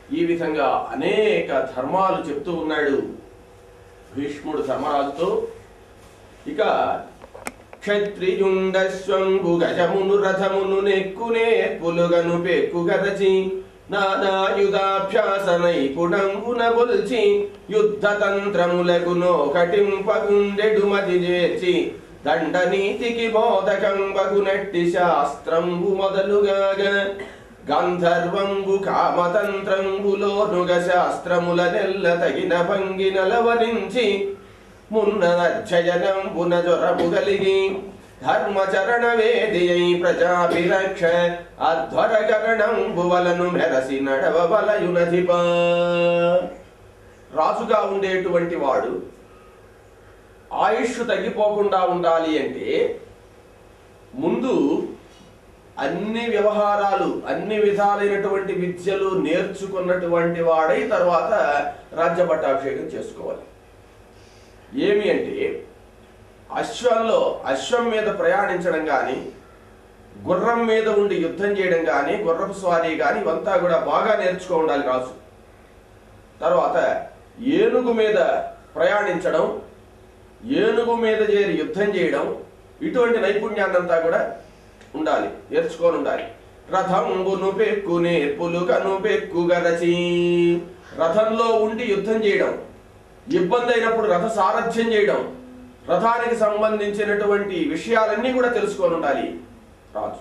ఈ విధంగా అనేక ధర్మాలు చెప్తూ ఉన్నాడు భీష్ముడు ధర్మరాజుతో ఇక క్షత్రియుండస్వంబు గజమును రథమును నెక్కునే పులుగను పెక్కుగరచి నానాయుధాభ్యాస నైపుణంబున గొల్చి యుద్ధ తంత్రములగునో కటింపగుండెడు మతి చేర్చి దండ నీతికి బోధకంబగునట్టి శాస్త్రంబు మొదలుగాగ గంధర్వంబు కామతంత్రంబులోనుగ శాస్త్రముల నెల్ల తగిన భంగి నలవరించి మున్నదర్చయనంబున జొరము కలిగి ధర్మచరణ వేదియై ప్రజాభిరక్ష అధ్వరకరణంబువలను మెరసి నడవ వలయునధిప రాజుగా ఉండేటువంటి వాడు ఆయుష్ తగ్గిపోకుండా ఉండాలి అంటే ముందు అన్ని వ్యవహారాలు అన్ని విధాలైనటువంటి విద్యలు నేర్చుకున్నటువంటి వాడై తర్వాత రాజ్య పట్టాభిషేకం చేసుకోవాలి ఏమి అంటే అశ్వంలో అశ్వం మీద ప్రయాణించడం కానీ గుర్రం మీద ఉండి యుద్ధం చేయడం కానీ గుర్రపు స్వారీ కానీ ఇవంతా కూడా బాగా నేర్చుకో ఉండాలి రాజు తర్వాత ఏనుగు మీద ప్రయాణించడం ఏనుగు మీద చేరి యుద్ధం చేయడం ఇటువంటి నైపుణ్యాన్నంతా కూడా ఉండాలి నేర్చుకొని ఉండాలి రథంబును పెక్కు నేర్పులు కను పెక్కు గరచి రథంలో ఉండి యుద్ధం చేయడం ఇబ్బంది అయినప్పుడు రథ సారథ్యం చేయడం రథానికి సంబంధించినటువంటి విషయాలన్నీ కూడా తెలుసుకొని ఉండాలి రాజు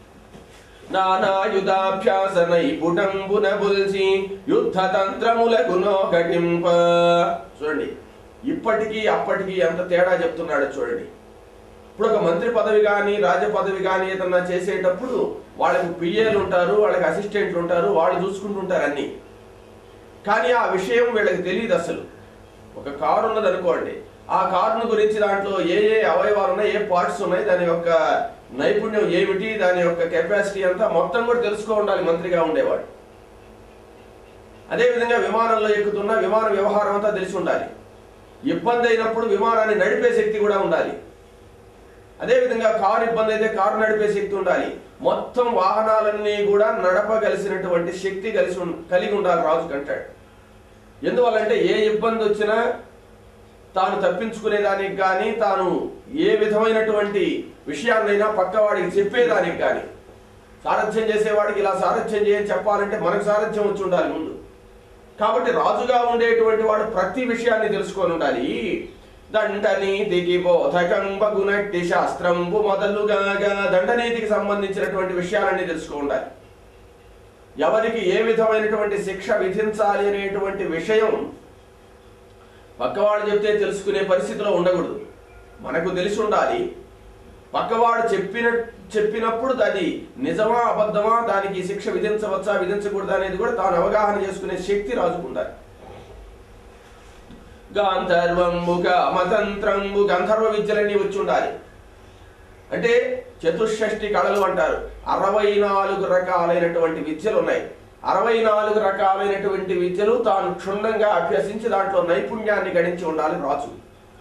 నానాయుధాభ్యాస నైపుణంబున బుల్చి యుద్ధ తంత్రములకు నోకటింప చూడండి ఇప్పటికీ అప్పటికి ఎంత తేడా చెప్తున్నాడో చూడండి ఇప్పుడు ఒక మంత్రి పదవి కానీ రాజ పదవి కానీ ఏదన్నా చేసేటప్పుడు వాళ్ళకి పిఏలు ఉంటారు వాళ్ళకి అసిస్టెంట్లు ఉంటారు వాళ్ళు చూసుకుంటుంటారు అన్ని కానీ ఆ విషయం వీళ్ళకి తెలియదు అసలు ఒక కారు ఉన్నది అనుకోండి ఆ కారును గురించి దాంట్లో ఏ ఏ అవయవాలు ఉన్నాయి ఏ పార్ట్స్ ఉన్నాయి దాని యొక్క నైపుణ్యం ఏమిటి దాని యొక్క కెపాసిటీ అంతా మొత్తం కూడా తెలుసుకో ఉండాలి మంత్రిగా ఉండేవాడు అదేవిధంగా విమానంలో ఎక్కుతున్న విమాన వ్యవహారం అంతా తెలిసి ఉండాలి ఇబ్బంది అయినప్పుడు విమానాన్ని నడిపే శక్తి కూడా ఉండాలి అదేవిధంగా కారు ఇబ్బంది అయితే కారు నడిపే శక్తి ఉండాలి మొత్తం వాహనాలన్నీ కూడా నడపగలిసినటువంటి శక్తి కలిసి ఉం- కలిగి ఉండాలి రాజు కంటాడు ఎందువల్లంటే ఏ ఇబ్బంది వచ్చినా తాను తప్పించుకునేదానికి కానీ తాను ఏ విధమైనటువంటి విషయాన్నైనా పక్కవాడికి చెప్పేదానికి కానీ సారథ్యం చేసేవాడికి ఇలా సారథ్యం చేయని చెప్పాలంటే మనకు సారథ్యం వచ్చి ఉండాలి ముందు కాబట్టి రాజుగా ఉండేటువంటి వాడు ప్రతి విషయాన్ని తెలుసుకొని ఉండాలి దండనీతికి బోధకంబగునట్టి శాస్త్రంబు మొదలుగాగా దండనీతికి సంబంధించినటువంటి విషయాలన్నీ తెలుసుకో ఉండాలి ఎవరికి ఏ విధమైనటువంటి శిక్ష విధించాలి అనేటువంటి విషయం పక్కవాడు చెప్తే తెలుసుకునే పరిస్థితిలో ఉండకూడదు మనకు తెలిసి ఉండాలి పక్కవాడు చెప్పిన చెప్పినప్పుడు అది నిజమా అబద్ధమా దానికి శిక్ష విధించవచ్చా విధించకూడదా అనేది కూడా తాను అవగాహన చేసుకునే శక్తి రాజుకుండాలి గాంధర్వంబు మతంత్రంబు గంధర్వ విద్యలన్నీ వచ్చి ఉండాలి అంటే చతుషష్టి కళలు అంటారు అరవై నాలుగు రకాలైనటువంటి విద్యలు ఉన్నాయి అరవై నాలుగు రకాలైనటువంటి విద్యలు తాను క్షుణ్ణంగా అభ్యసించి దాంట్లో నైపుణ్యాన్ని గణించి ఉండాలి రాజు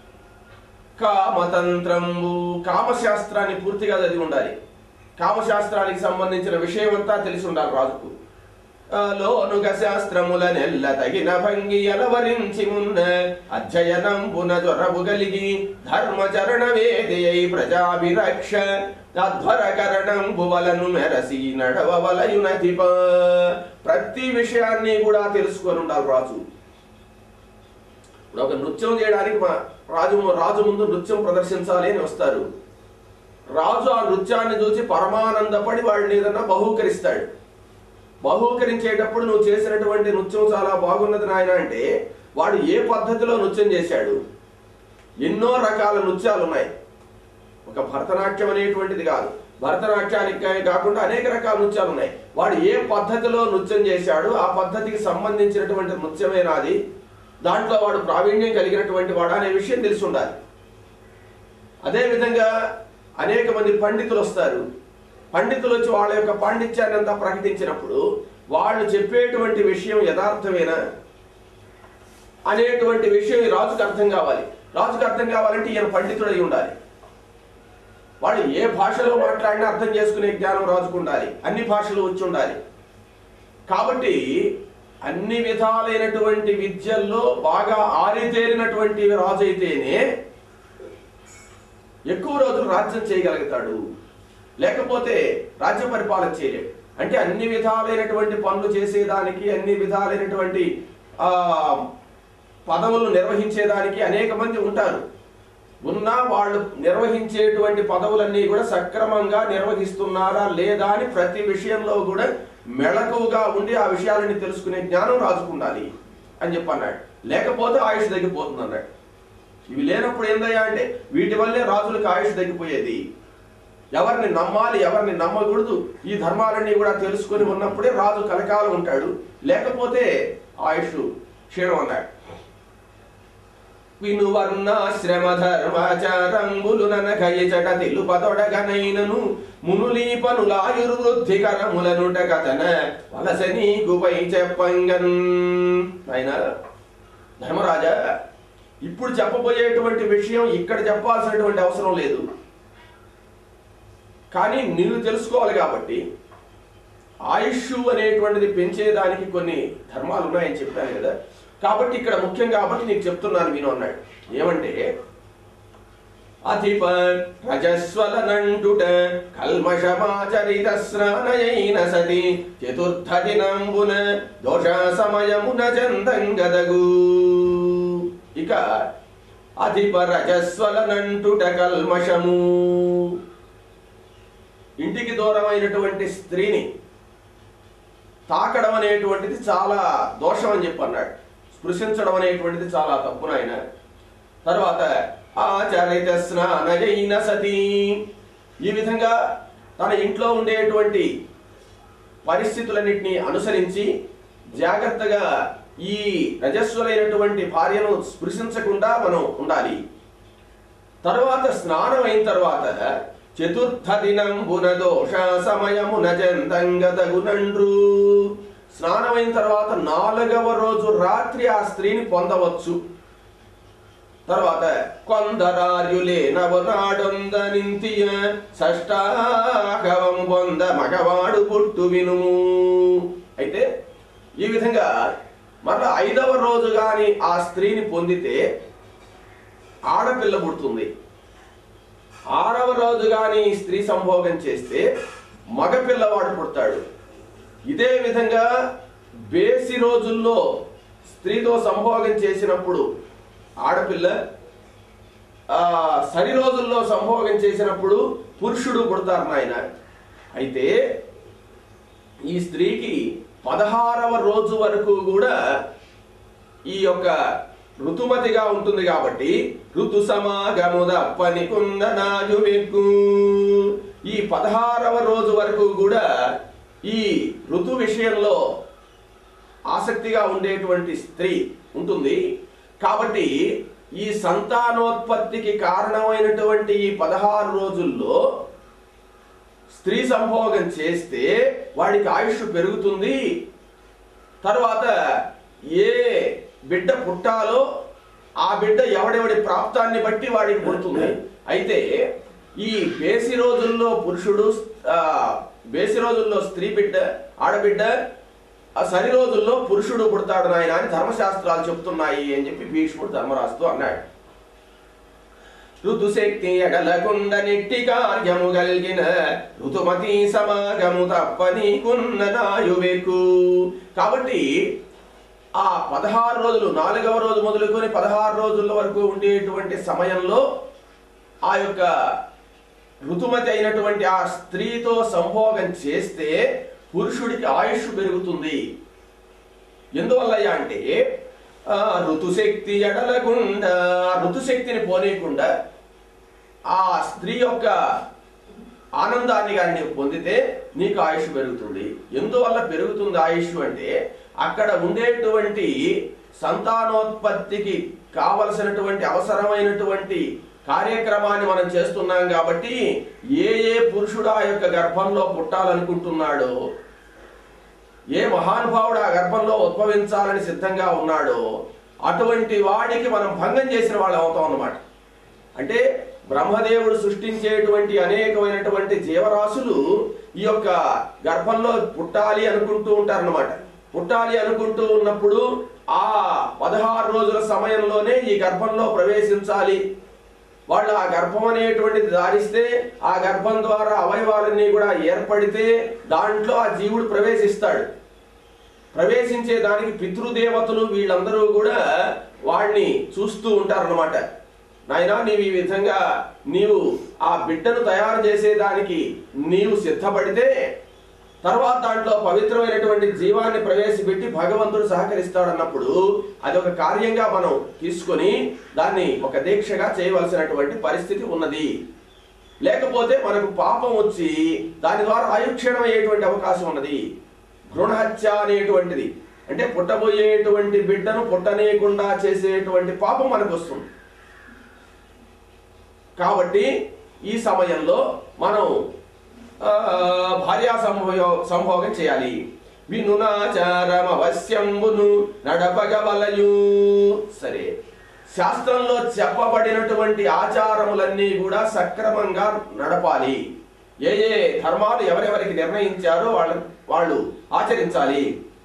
కామతంత్రంబు కామశాస్త్రాన్ని పూర్తిగా చదివి ఉండాలి కామశాస్త్రానికి సంబంధించిన విషయం అంతా తెలిసి ఉండాలి రాజుకు ఆ లోనుగ శాస్త్రముల నెల్ల తగిన భంగి అలవరించి మున్న అధ్యయనంబున జొరబు కలిగి ధర్మచరణ వేదియై ప్రజాభిరక్ష తద్వరకరణంబు వలను మెరసి నడవవలయునధిప ప్రతి విషయాన్ని కూడా తెలుసుకొని ఉండాలి రాజు ఇప్పుడు ఒక నృత్యం చేయడానికి మా రాజు రాజు ముందు నృత్యం ప్రదర్శించాలి అని వస్తారు రాజు ఆ నృత్యాన్ని చూసి పరమానందపడి వాడిని ఏదన్నా బహూకరిస్తాడు బహూకరించేటప్పుడు నువ్వు చేసినటువంటి నృత్యం చాలా బాగున్నది నాయన అంటే వాడు ఏ పద్ధతిలో నృత్యం చేశాడు ఎన్నో రకాల నృత్యాలు ఉన్నాయి ఒక భరతనాట్యం అనేటువంటిది కాదు భరతనాట్యానికి కా- కాకుండా అనేక రకాల నృత్యాలు ఉన్నాయి వాడు ఏ పద్ధతిలో నృత్యం చేశాడు ఆ పద్ధతికి సంబంధించినటువంటి నృత్యమేనాది దాంట్లో వాడు ప్రావీణ్యం కలిగినటువంటి వాడు అనే విషయం తెలిసి ఉండాలి అదేవిధంగా అనేక మంది పండితులు వస్తారు పండితులు వచ్చి వాళ్ళ యొక్క పాండిత్యాన్ని అంతా ప్రకటించినప్పుడు వాళ్ళు చెప్పేటువంటి విషయం యథార్థమేనా అనేటువంటి విషయం ఈ రాజుకు అర్థం కావాలి రాజుకు అర్థం కావాలంటే ఈయన పండితుడై ఉండాలి వాడు ఏ భాషలో మాట్లాడినా అర్థం చేసుకునే జ్ఞానం రాజుకు ఉండాలి అన్ని భాషలు వచ్చి ఉండాలి కాబట్టి అన్ని విధాలైనటువంటి విద్యల్లో బాగా ఆరితేరినటువంటి రాజు అయితేనే ఎక్కువ రోజులు రాజ్యం చేయగలుగుతాడు లేకపోతే రాజ్య పరిపాలన చేయలేడు అంటే అన్ని విధాలైనటువంటి పనులు చేసేదానికి అన్ని విధాలైనటువంటి ఆ పదవులు నిర్వహించేదానికి అనేక మంది ఉంటారు ఉన్నా వాళ్ళు నిర్వహించేటువంటి పదవులన్నీ కూడా సక్రమంగా నిర్వహిస్తున్నారా లేదా అని ప్రతి విషయంలో కూడా మెళకువగా ఉండి ఆ విషయాలని తెలుసుకునే జ్ఞానం రాజుకుండాలి అని చెప్పి అన్నాడు లేకపోతే ఆయుష్ తగ్గిపోతుంది అన్నాడు ఇవి లేనప్పుడు ఏందయ్యా అంటే వీటి వల్లే రాజులకు ఆయుష్ తగ్గిపోయేది ఎవరిని నమ్మాలి ఎవరిని నమ్మకూడదు ఈ ధర్మాలన్నీ కూడా తెలుసుకొని ఉన్నప్పుడే రాజు కలకాలం ఉంటాడు లేకపోతే ఆయుష్ క్షీణం అన్నాడు వినువర్ణాశ్రమ ధర్మాచారంబులు ననకయచట తెలుపదొడగనైనను మునులీ పనులాయుర్వృద్ధి కరములనుట కథన వలస నీకుపై చెప్పంగన్ ఆయన ధర్మరాజా ఇప్పుడు చెప్పబోయేటువంటి విషయం ఇక్కడ చెప్పాల్సినటువంటి అవసరం లేదు కానీ నీవు తెలుసుకోవాలి కాబట్టి ఆయుష్ అనేటువంటిది పెంచేదానికి కొన్ని ధర్మాలు ఉన్నాయని చెప్పాను కదా కాబట్టి ఇక్కడ ముఖ్యం కాబట్టి నీకు చెప్తున్నాను విను అన్నాడు ఏమంటే అధిప రజస్వలనంటుట కల్మషమాచరిత స్నానయైన సతి చతుర్థ దినంబున దోష సమయమున చందంగదగు ఇక అధిప రజస్వలనంటుట కల్మషము ఇంటికి దూరమైనటువంటి స్త్రీని తాకడం అనేటువంటిది చాలా దోషం అని చెప్పి అన్నాడు స్పృశించడం అనేటువంటిది చాలా తప్పున ఆయన తర్వాత ఆచరిత స్నానయైన సతీ ఈ విధంగా తన ఇంట్లో ఉండేటువంటి పరిస్థితులన్నింటినీ అనుసరించి జాగ్రత్తగా ఈ రజస్వలైనటువంటి భార్యను స్పృశించకుండా మనం ఉండాలి తరువాత స్నానం అయిన తర్వాత చతుర్థ దినంబున దోష సమయమున చెందంగతగునండ్రు స్నానం అయిన తర్వాత నాలుగవ రోజు రాత్రి ఆ స్త్రీని పొందవచ్చు తర్వాత కొందరార్యులే నవనాడొందనింతియ షష్టాగవం పొంద మగవాడు పుట్టు వినుము అయితే ఈ విధంగా మరలా ఐదవ రోజు గాని ఆ స్త్రీని పొందితే ఆడపిల్ల పుడుతుంది ఆరవ రోజు గాని స్త్రీ సంభోగం చేస్తే మగ పిల్లవాడు పుడతాడు ఇదే విధంగా బేసి రోజుల్లో స్త్రీతో సంభోగం చేసినప్పుడు ఆడపిల్ల ఆ సరి రోజుల్లో సంభోగం చేసినప్పుడు పురుషుడు పుడతారు నాయన అయితే ఈ స్త్రీకి పదహారవ రోజు వరకు కూడా ఈ యొక్క ఋతుమతిగా ఉంటుంది కాబట్టి ఋతు సమాగముద పనికుందనాయు మెక్కు ఈ పదహారవ రోజు వరకు కూడా ఈ ఋతు విషయంలో ఆసక్తిగా ఉండేటువంటి స్త్రీ ఉంటుంది కాబట్టి ఈ సంతానోత్పత్తికి కారణమైనటువంటి ఈ పదహారు రోజుల్లో స్త్రీ సంభోగం చేస్తే వాడికి ఆయుష్ పెరుగుతుంది తర్వాత ఏ బిడ్డ పుట్టాలో ఆ బిడ్డ ఎవడెవడి ప్రాప్తాన్ని బట్టి వాడికి పుడుతుంది అయితే ఈ బేసి రోజుల్లో పురుషుడు ఆ, బేసి రోజుల్లో స్త్రీ బిడ్డ ఆడబిడ్డ ఆ సరి రోజుల్లో పురుషుడు పుడతాడు నాయన అని ధర్మశాస్త్రాలు చెప్తున్నాయి అని చెప్పి భీష్ముడు ధర్మరాజుతో అన్నాడు ఋతుశక్తి ఎడలకుండ నిట్టి కార్యము గల్గిన ఋతుమతి సమాగము తప్పనీకున్న నాయువెకు కాబట్టి ఆ పదహారు రోజులు నాలుగవ రోజు మొదలుకొని పదహారు రోజుల వరకు ఉండేటువంటి సమయంలో ఆ యొక్క ఋతుమతి అయినటువంటి ఆ స్త్రీతో సంభోగం చేస్తే పురుషుడికి ఆయుష్ పెరుగుతుంది ఎందువల్లయ్యా అంటే ఆ ఋతుశక్తి ఎడలకుండా ఆ ఋతుశక్తిని పోనీయకుండా ఆ స్త్రీ యొక్క ఆనందాన్ని కానీ నీవు పొందితే నీకు ఆయుష్ పెరుగుతుంది ఎందువల్ల పెరుగుతుంది ఆయుష్ అంటే అక్కడ ఉండేటువంటి సంతానోత్పత్తికి కావలసినటువంటి అవసరమైనటువంటి కార్యక్రమాన్ని మనం చేస్తున్నాం కాబట్టి ఏ ఏ పురుషుడు ఆ యొక్క గర్భంలో పుట్టాలనుకుంటున్నాడో ఏ మహానుభావుడు ఆ గర్భంలో ఉద్భవించాలని సిద్ధంగా ఉన్నాడో అటువంటి వాడికి మనం భంగం చేసిన వాళ్ళు అవుతాం అన్నమాట అంటే బ్రహ్మదేవుడు సృష్టించేటువంటి అనేకమైనటువంటి జీవరాశులు ఈ యొక్క గర్భంలో పుట్టాలి అనుకుంటూ ఉంటారన్నమాట పుట్టాలి అనుకుంటూ ఉన్నప్పుడు ఆ పదహారు రోజుల సమయంలోనే ఈ గర్భంలో ప్రవేశించాలి వాళ్ళు ఆ గర్భం అనేటువంటిది ధారిస్తే ఆ గర్భం ద్వారా అవయవాలన్నీ కూడా ఏర్పడితే దాంట్లో ఆ జీవుడు ప్రవేశిస్తాడు ప్రవేశించే దానికి పితృదేవతలు వీళ్ళందరూ కూడా వాడిని చూస్తూ ఉంటారన్నమాట నాయనా నీవు ఈ విధంగా నీవు ఆ బిడ్డను తయారు చేసేదానికి నీవు సిద్ధపడితే తర్వాత దాంట్లో పవిత్రమైనటువంటి జీవాన్ని ప్రవేశపెట్టి భగవంతుడు సహకరిస్తాడన్నప్పుడు అది ఒక కార్యంగా మనం తీసుకొని దాన్ని ఒక దీక్షగా చేయవలసినటువంటి పరిస్థితి ఉన్నది లేకపోతే మనకు పాపం వచ్చి దాని ద్వారా ఆయుక్షీణం అయ్యేటువంటి అవకాశం ఉన్నది భ్రూణహత్య అనేటువంటిది అంటే పుట్టబోయేటువంటి బిడ్డను పుట్టనీయకుండా చేసేటువంటి పాపం మనకు వస్తుంది కాబట్టి ఈ సమయంలో మనం ఆ, భార్యా సంభో సంభోగం చేయాలి వినునాచారం అవశ్యంబును నడపగవలయు సరే శాస్త్రంలో చెప్పబడినటువంటి ఆచారములన్నీ కూడా సక్రమంగా నడపాలి ఏ ఏ ధర్మాలు ఎవరెవరికి నిర్ణయించారో వాళ్ళ వాళ్ళు ఆచరించాలి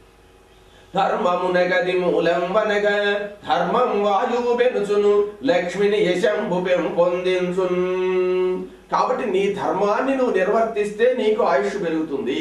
ధర్మమునగది మూలంబనగ ధర్మం వాయువు పెనుచును లక్ష్మిని యశంభు పెంపొందించున్ కాబట్టి నీ ధర్మాన్ని నువ్వు నిర్వర్తిస్తే నీకు ఆయుష్ పెరుగుతుంది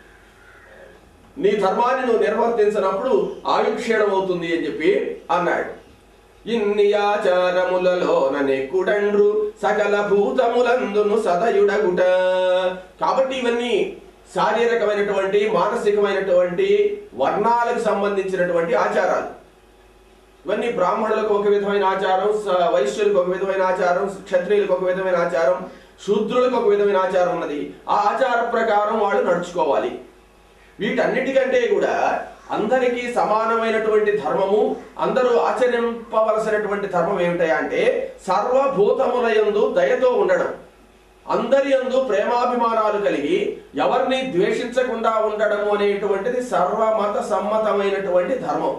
నీ ధర్మాన్ని నువ్వు నిర్వర్తించినప్పుడు ఆయుక్షీణం అవుతుంది అని చెప్పి అన్నాడు ఇన్ని ఆచారములలోన నెక్కుడండ్రు సకల భూతములందును సదయుడగుట కాబట్టి ఇవన్నీ శారీరకమైనటువంటి మానసికమైనటువంటి వర్ణాలకు సంబంధించినటువంటి ఆచారాలు ఇవన్నీ బ్రాహ్మణులకు ఒక విధమైన ఆచారం స- వైశ్యులకు ఒక విధమైన ఆచారం క్షత్రియులకు ఒక విధమైన ఆచారం శూద్రులకు ఒక విధమైన ఆచారం ఉన్నది ఆ ఆచార ప్రకారం వాళ్ళు నడుచుకోవాలి వీటన్నిటికంటే కూడా అందరికీ సమానమైనటువంటి ధర్మము అందరూ ఆచరింపవలసినటువంటి ధర్మం ఏమిటయా అంటే సర్వభూతముల యందు దయతో ఉండడం అందరి యందు ప్రేమాభిమానాలు కలిగి ఎవరిని ద్వేషించకుండా ఉండడము అనేటువంటిది సర్వమత సమ్మతమైనటువంటి ధర్మం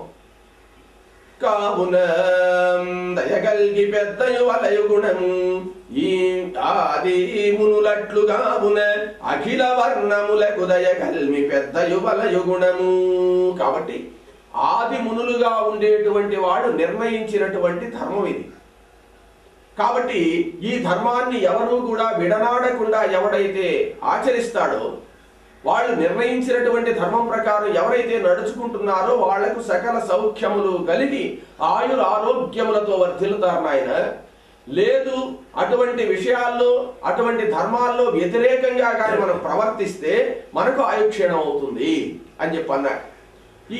కావున దయగల్గి పెద్దయు వలయు గుణము ఈ ఆది మునులట్లు కావున అఖిల వర్ణములకు దయగల్మి పెద్దయు వలయు గుణము కాబట్టి ఆది మునులుగా ఉండేటువంటి వాడు నిర్ణయించినటువంటి ధర్మం ఇది కాబట్టి ఈ ధర్మాన్ని ఎవరు కూడా విడనాడకుండా ఎవడైతే ఆచరిస్తాడో వాళ్ళు నిర్ణయించినటువంటి ధర్మం ప్రకారం ఎవరైతే నడుచుకుంటున్నారో వాళ్లకు సకల సౌఖ్యములు కలిగి ఆయుర ఆరోగ్యములతో వర్ధిల్లుతారు నాయన లేదు అటువంటి విషయాల్లో అటువంటి ధర్మాల్లో వ్యతిరేకంగా కానీ మనం ప్రవర్తిస్తే మనకు ఆయుక్షీణం అవుతుంది అని చెప్పి అన్నాడు ఈ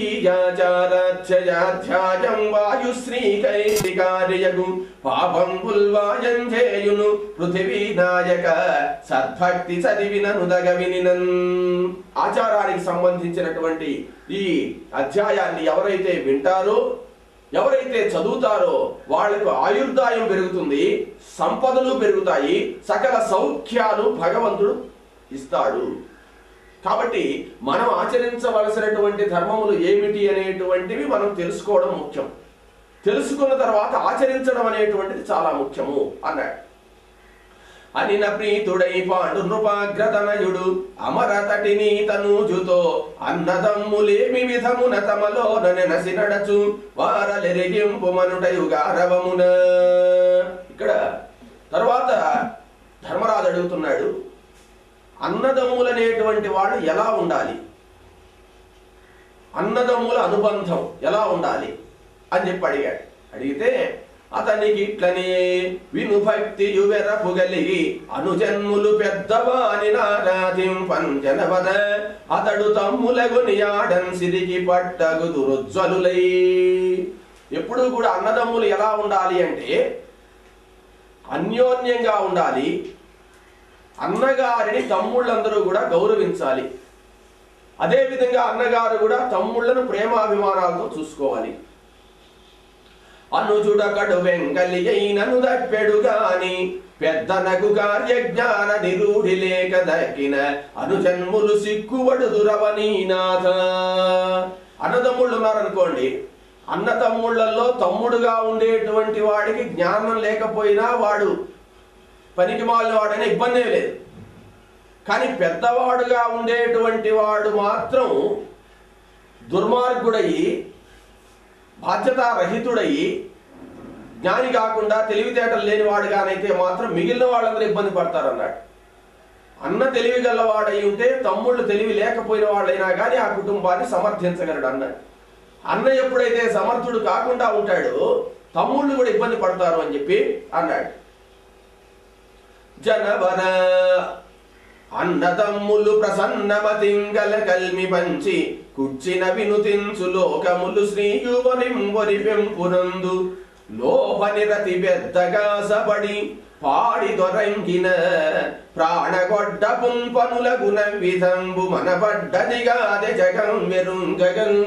యాచారాధ్యాయం వాయుశ్రీకైకార్యగు పాపం పుల్వాయం చేయును పృథివీ నాయక సద్భక్తి చదివినను దగవినినన్ ఆచారానికి సంబంధించినటువంటి ఈ అధ్యాయాన్ని ఎవరైతే వింటారో ఎవరైతే చదువుతారో వాళ్లకు ఆయుర్దాయం పెరుగుతుంది సంపదలు పెరుగుతాయి సకల సౌఖ్యాలు భగవంతుడు ఇస్తాడు కాబట్టి మనం ఆచరించవలసినటువంటి ధర్మములు ఏమిటి అనేటువంటివి మనం తెలుసుకోవడం ముఖ్యం తెలుసుకున్న తర్వాత ఆచరించడం అనేటువంటిది చాలా ముఖ్యము అన్నాడు అనిన ప్రీతుడై పాండు నృపాగ్రతనయుడు అమరతటిని తనూజుతో అన్నదమ్ములేమి విధమున తమలో నెనసి నడచు వారలెరిగింపు మనుటయు గారవమున ఇక్కడ తర్వాత ధర్మరాజు అడుగుతున్నాడు అన్నదమ్ములనేటువంటి వాడు ఎలా ఉండాలి అన్నదమ్ముల అనుబంధం ఎలా ఉండాలి అని చెప్పి అడిగాడు అడిగితే అతనికి ఇట్లనే వినుభక్తియు వెరపుగలిగి అనుజన్ములు పెద్దవాని నారాధింపంజనవద అతడు తమ్ములగు నియాడన్ సిరికి పట్టగు దురుజ్వలులై ఎప్పుడూ కూడా అన్నదమ్ములు ఎలా ఉండాలి అంటే అన్యోన్యంగా ఉండాలి అన్నగారిని తమ్ముళ్ళందరూ కూడా గౌరవించాలి అదేవిధంగా అన్నగారు కూడా తమ్ముళ్లను ప్రేమాభిమానాలతో చూసుకోవాలి అనుజుడకడు వెంగలి అయినను దప్పెడు గాని పెద్దనకు కార్యజ్ఞాన నిరూఢి లేక దక్కిన అనుజన్ములు సిక్కువడు దురవనీనాథ అన్నదమ్ముళ్ళు ఉన్నారనుకోండి అన్న తమ్ముళ్ళల్లో తమ్ముడుగా ఉండేటువంటి వాడికి జ్ఞానం లేకపోయినా వాడు పనికి మాలిన వాడైనా ఇబ్బంది ఏం లేదు కానీ పెద్దవాడుగా ఉండేటువంటి వాడు మాత్రం దుర్మార్గుడయి బాధ్యతారహితుడయి జ్ఞాని కాకుండా తెలివితేటలు లేనివాడుగానైతే మాత్రం మిగిలిన వాళ్ళందరూ ఇబ్బంది పడతారన్నాడు అన్న తెలివి గలవాడై ఉంటే తమ్ముళ్ళు తెలివి లేకపోయిన వాళ్ళైనా కానీ ఆ కుటుంబాన్ని సమర్థించగలడు అన్నాడు అన్న ఎప్పుడైతే సమర్థుడు కాకుండా ఉంటాడో తమ్ముళ్ళు కూడా ఇబ్బంది పడతారు అని చెప్పి అన్నాడు జనవర అన్నదమ్ములు ప్రసన్నమతింగల కల్మి పంచి కుర్చిన వినుతించు లోకములు శ్రీయువరింవరి పెంపునందు లోభనిరతి పెద్దగాసపడి పాడి దొరంగిన ప్రాణగొడ్డ పుంపనుల గుణ విధంబు మనపడ్డదిగాది జగం మెరుంగగన్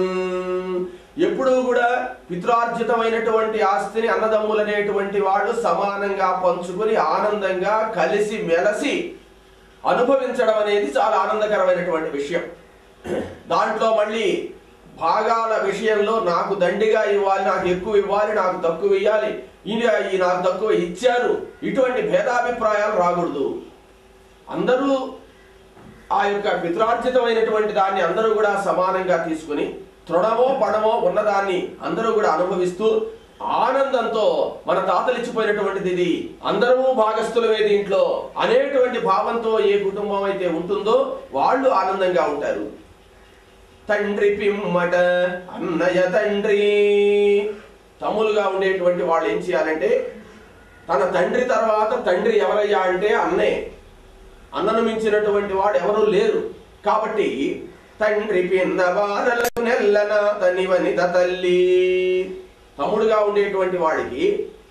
ఎప్పుడూ కూడా పిత్రార్జితమైనటువంటి ఆస్తిని అన్నదమ్ములనేటువంటి వాళ్ళు సమానంగా పంచుకొని ఆనందంగా కలిసి మెలసి అనుభవించడం అనేది చాలా ఆనందకరమైనటువంటి విషయం దాంట్లో మళ్ళీ భాగాల విషయంలో నాకు దండిగా ఇవ్వాలి నాకు ఎక్కువ ఇవ్వాలి నాకు తక్కువ ఇవ్వాలి ఈయన ఈ నాకు తక్కువ ఇచ్చారు ఇటువంటి భేదాభిప్రాయాలు రాకూడదు అందరూ ఆ యొక్క పిత్రార్జితమైనటువంటి దాన్ని అందరూ కూడా సమానంగా తీసుకుని తృణమో పణమో ఉన్నదాన్ని అందరూ కూడా అనుభవిస్తూ ఆనందంతో మన తాతలు ఇచ్చిపోయినటువంటిది ఇది అందరము భాగస్థులమే దీంట్లో అనేటువంటి భావంతో ఏ కుటుంబం అయితే ఉంటుందో వాళ్ళు ఆనందంగా ఉంటారు తండ్రి పిమ్మట అన్నయ్య తండ్రి తమ్ములుగా ఉండేటువంటి వాళ్ళు ఏం చేయాలంటే తన తండ్రి తర్వాత తండ్రి ఎవరయ్యా అంటే అన్నే అన్నను మించినటువంటి వాడు ఎవరూ లేరు కాబట్టి తండ్రి పిన్న వారలకు నెల్లన తని వనిత తల్లి తమ్ముడుగా ఉండేటువంటి వాడికి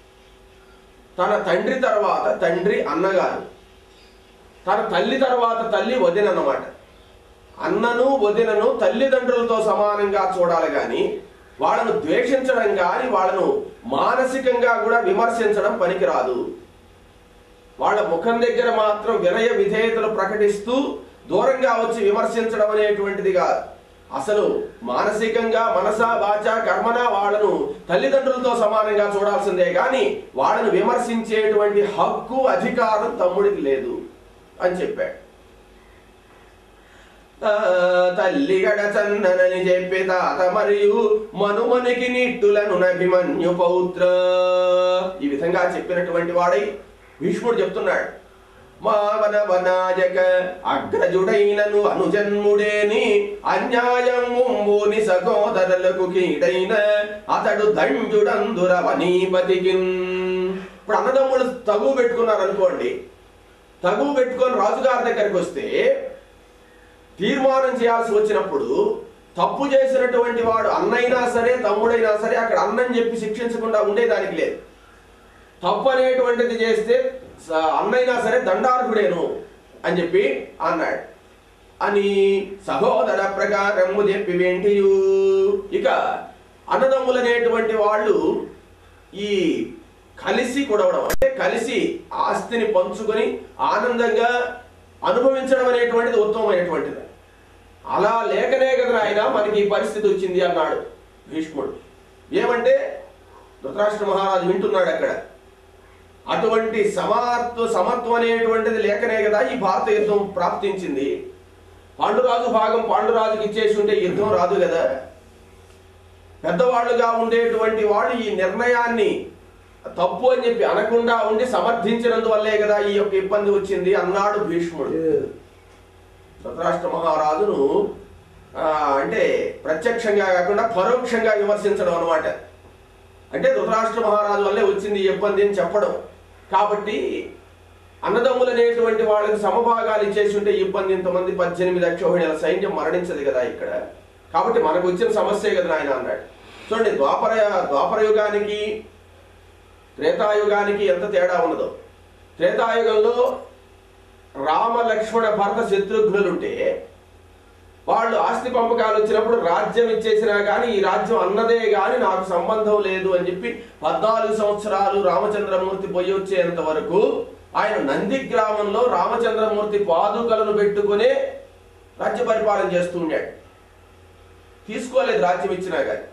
తన తండ్రి తర్వాత తండ్రి అన్నగారు తన తల్లి తర్వాత తల్లి వదిన అన్నమాట అన్నను వదినను తల్లిదండ్రులతో సమానంగా చూడాలి కానీ వాళ్ళను ద్వేషించడం కానీ వాళ్ళను మానసికంగా కూడా విమర్శించడం పనికిరాదు వాళ్ళ ముఖం దగ్గర మాత్రం వినయ విధేయతలు ప్రకటిస్తూ దూరంగా వచ్చి విమర్శించడం అనేటువంటిది కాదు అసలు మానసికంగా మనస వాచ కర్మన వాళ్ళను తల్లిదండ్రులతో సమానంగా చూడాల్సిందే కానీ వాళ్ళను విమర్శించేటువంటి హక్కు అధికారం తమ్ముడికి లేదు అని చెప్పాడు ఆ, తల్లి గడచన్ననని చెప్పి తాత మరియు మనుమనికి నిట్టులను నభిమన్యు పౌత్ర ఈ విధంగా చెప్పినటువంటి వాడై భీష్ముడు చెప్తున్నాడు మావన వనాయక అగ్రజుడైనను అనుజన్ముడేని అన్యాయం ముంబుని సహోదరులకు కీడైన అతడు దంజుడందుర వనీపతికి ఇప్పుడు అన్నదమ్ములు తగువ పెట్టుకున్నారు అనుకోండి తగువ పెట్టుకొని రాజుగారి దగ్గరికి వస్తే తీర్మానం చేయాల్సి వచ్చినప్పుడు తప్పు చేసినటువంటి వాడు అన్నైనా సరే తమ్ముడైనా సరే అక్కడ అన్నని చెప్పి శిక్షించకుండా ఉండేదానికి లేదు తప్పు అనేటువంటిది చేస్తే స- అన్నైనా సరే దండార్హుడేను అని చెప్పి అన్నాడు అని సహోదర ప్రకారము చెప్పి వెంటియు ఇక అన్నదమ్ములనేటువంటి వాళ్ళు ఈ కలిసి కూడవడం అంటే కలిసి ఆస్తిని పంచుకొని ఆనందంగా అనుభవించడం అనేటువంటిది ఉత్తమమైనటువంటిది అలా లేకనే కదా ఆయన మనకి ఈ పరిస్థితి వచ్చింది అన్నాడు భీష్ముడు ఏమంటే ధృతరాష్ట్ర మహారాజు వింటున్నాడు అక్కడ అటువంటి సమత్వ సమత్వం అనేటువంటిది లేకనే కదా ఈ భారత యుద్ధం ప్రాప్తించింది పాండురాజు భాగం పాండురాజుకి ఇచ్చేసి ఉంటే యుద్ధం రాదు కదా పెద్దవాళ్ళుగా ఉండేటువంటి వాళ్ళు ఈ నిర్ణయాన్ని తప్పు అని చెప్పి అనకుండా ఉండి సమర్థించినందువల్లే కదా ఈ యొక్క ఇబ్బంది వచ్చింది అన్నాడు భీష్ముడు ధృతరాష్ట్ర మహారాజును ఆ, అంటే ప్రత్యక్షంగా కాకుండా పరోక్షంగా విమర్శించడం అనమాట అంటే ధృతరాష్ట్ర మహారాజు వల్లే వచ్చింది ఈ ఇబ్బంది అని చెప్పడం కాబట్టి అన్నదమ్ములు అనేటువంటి వాళ్ళకి సమభాగాలు ఇచ్చేసి ఉంటే ఈ ఇబ్బంది ఇంతమంది పద్దెనిమిది అక్షోహిణీల సైన్యం మరణించదు కదా ఇక్కడ కాబట్టి మనకు వచ్చిన సమస్యే కదా ఆయన అన్నాడు చూడండి ద్వాపర ద్వాపర యుగానికి త్రేతాయుగానికి ఎంత తేడా ఉన్నదో త్రేతాయుగంలో రామ లక్ష్మణ భరత శత్రుఘ్నులుంటే వాళ్ళు ఆస్తి పంపకాలు వచ్చినప్పుడు రాజ్యం ఇచ్చేసినా కానీ ఈ రాజ్యం అన్నదే కానీ నాకు సంబంధం లేదు అని చెప్పి పద్నాలుగు సంవత్సరాలు రామచంద్రమూర్తి పోయి వచ్చేంత వరకు ఆయన నంది గ్రామంలో రామచంద్రమూర్తి పాదుకలను పెట్టుకునే రాజ్య పరిపాలన చేస్తూ ఉన్నాడు తీసుకోలేదు రాజ్యం ఇచ్చినా కానీ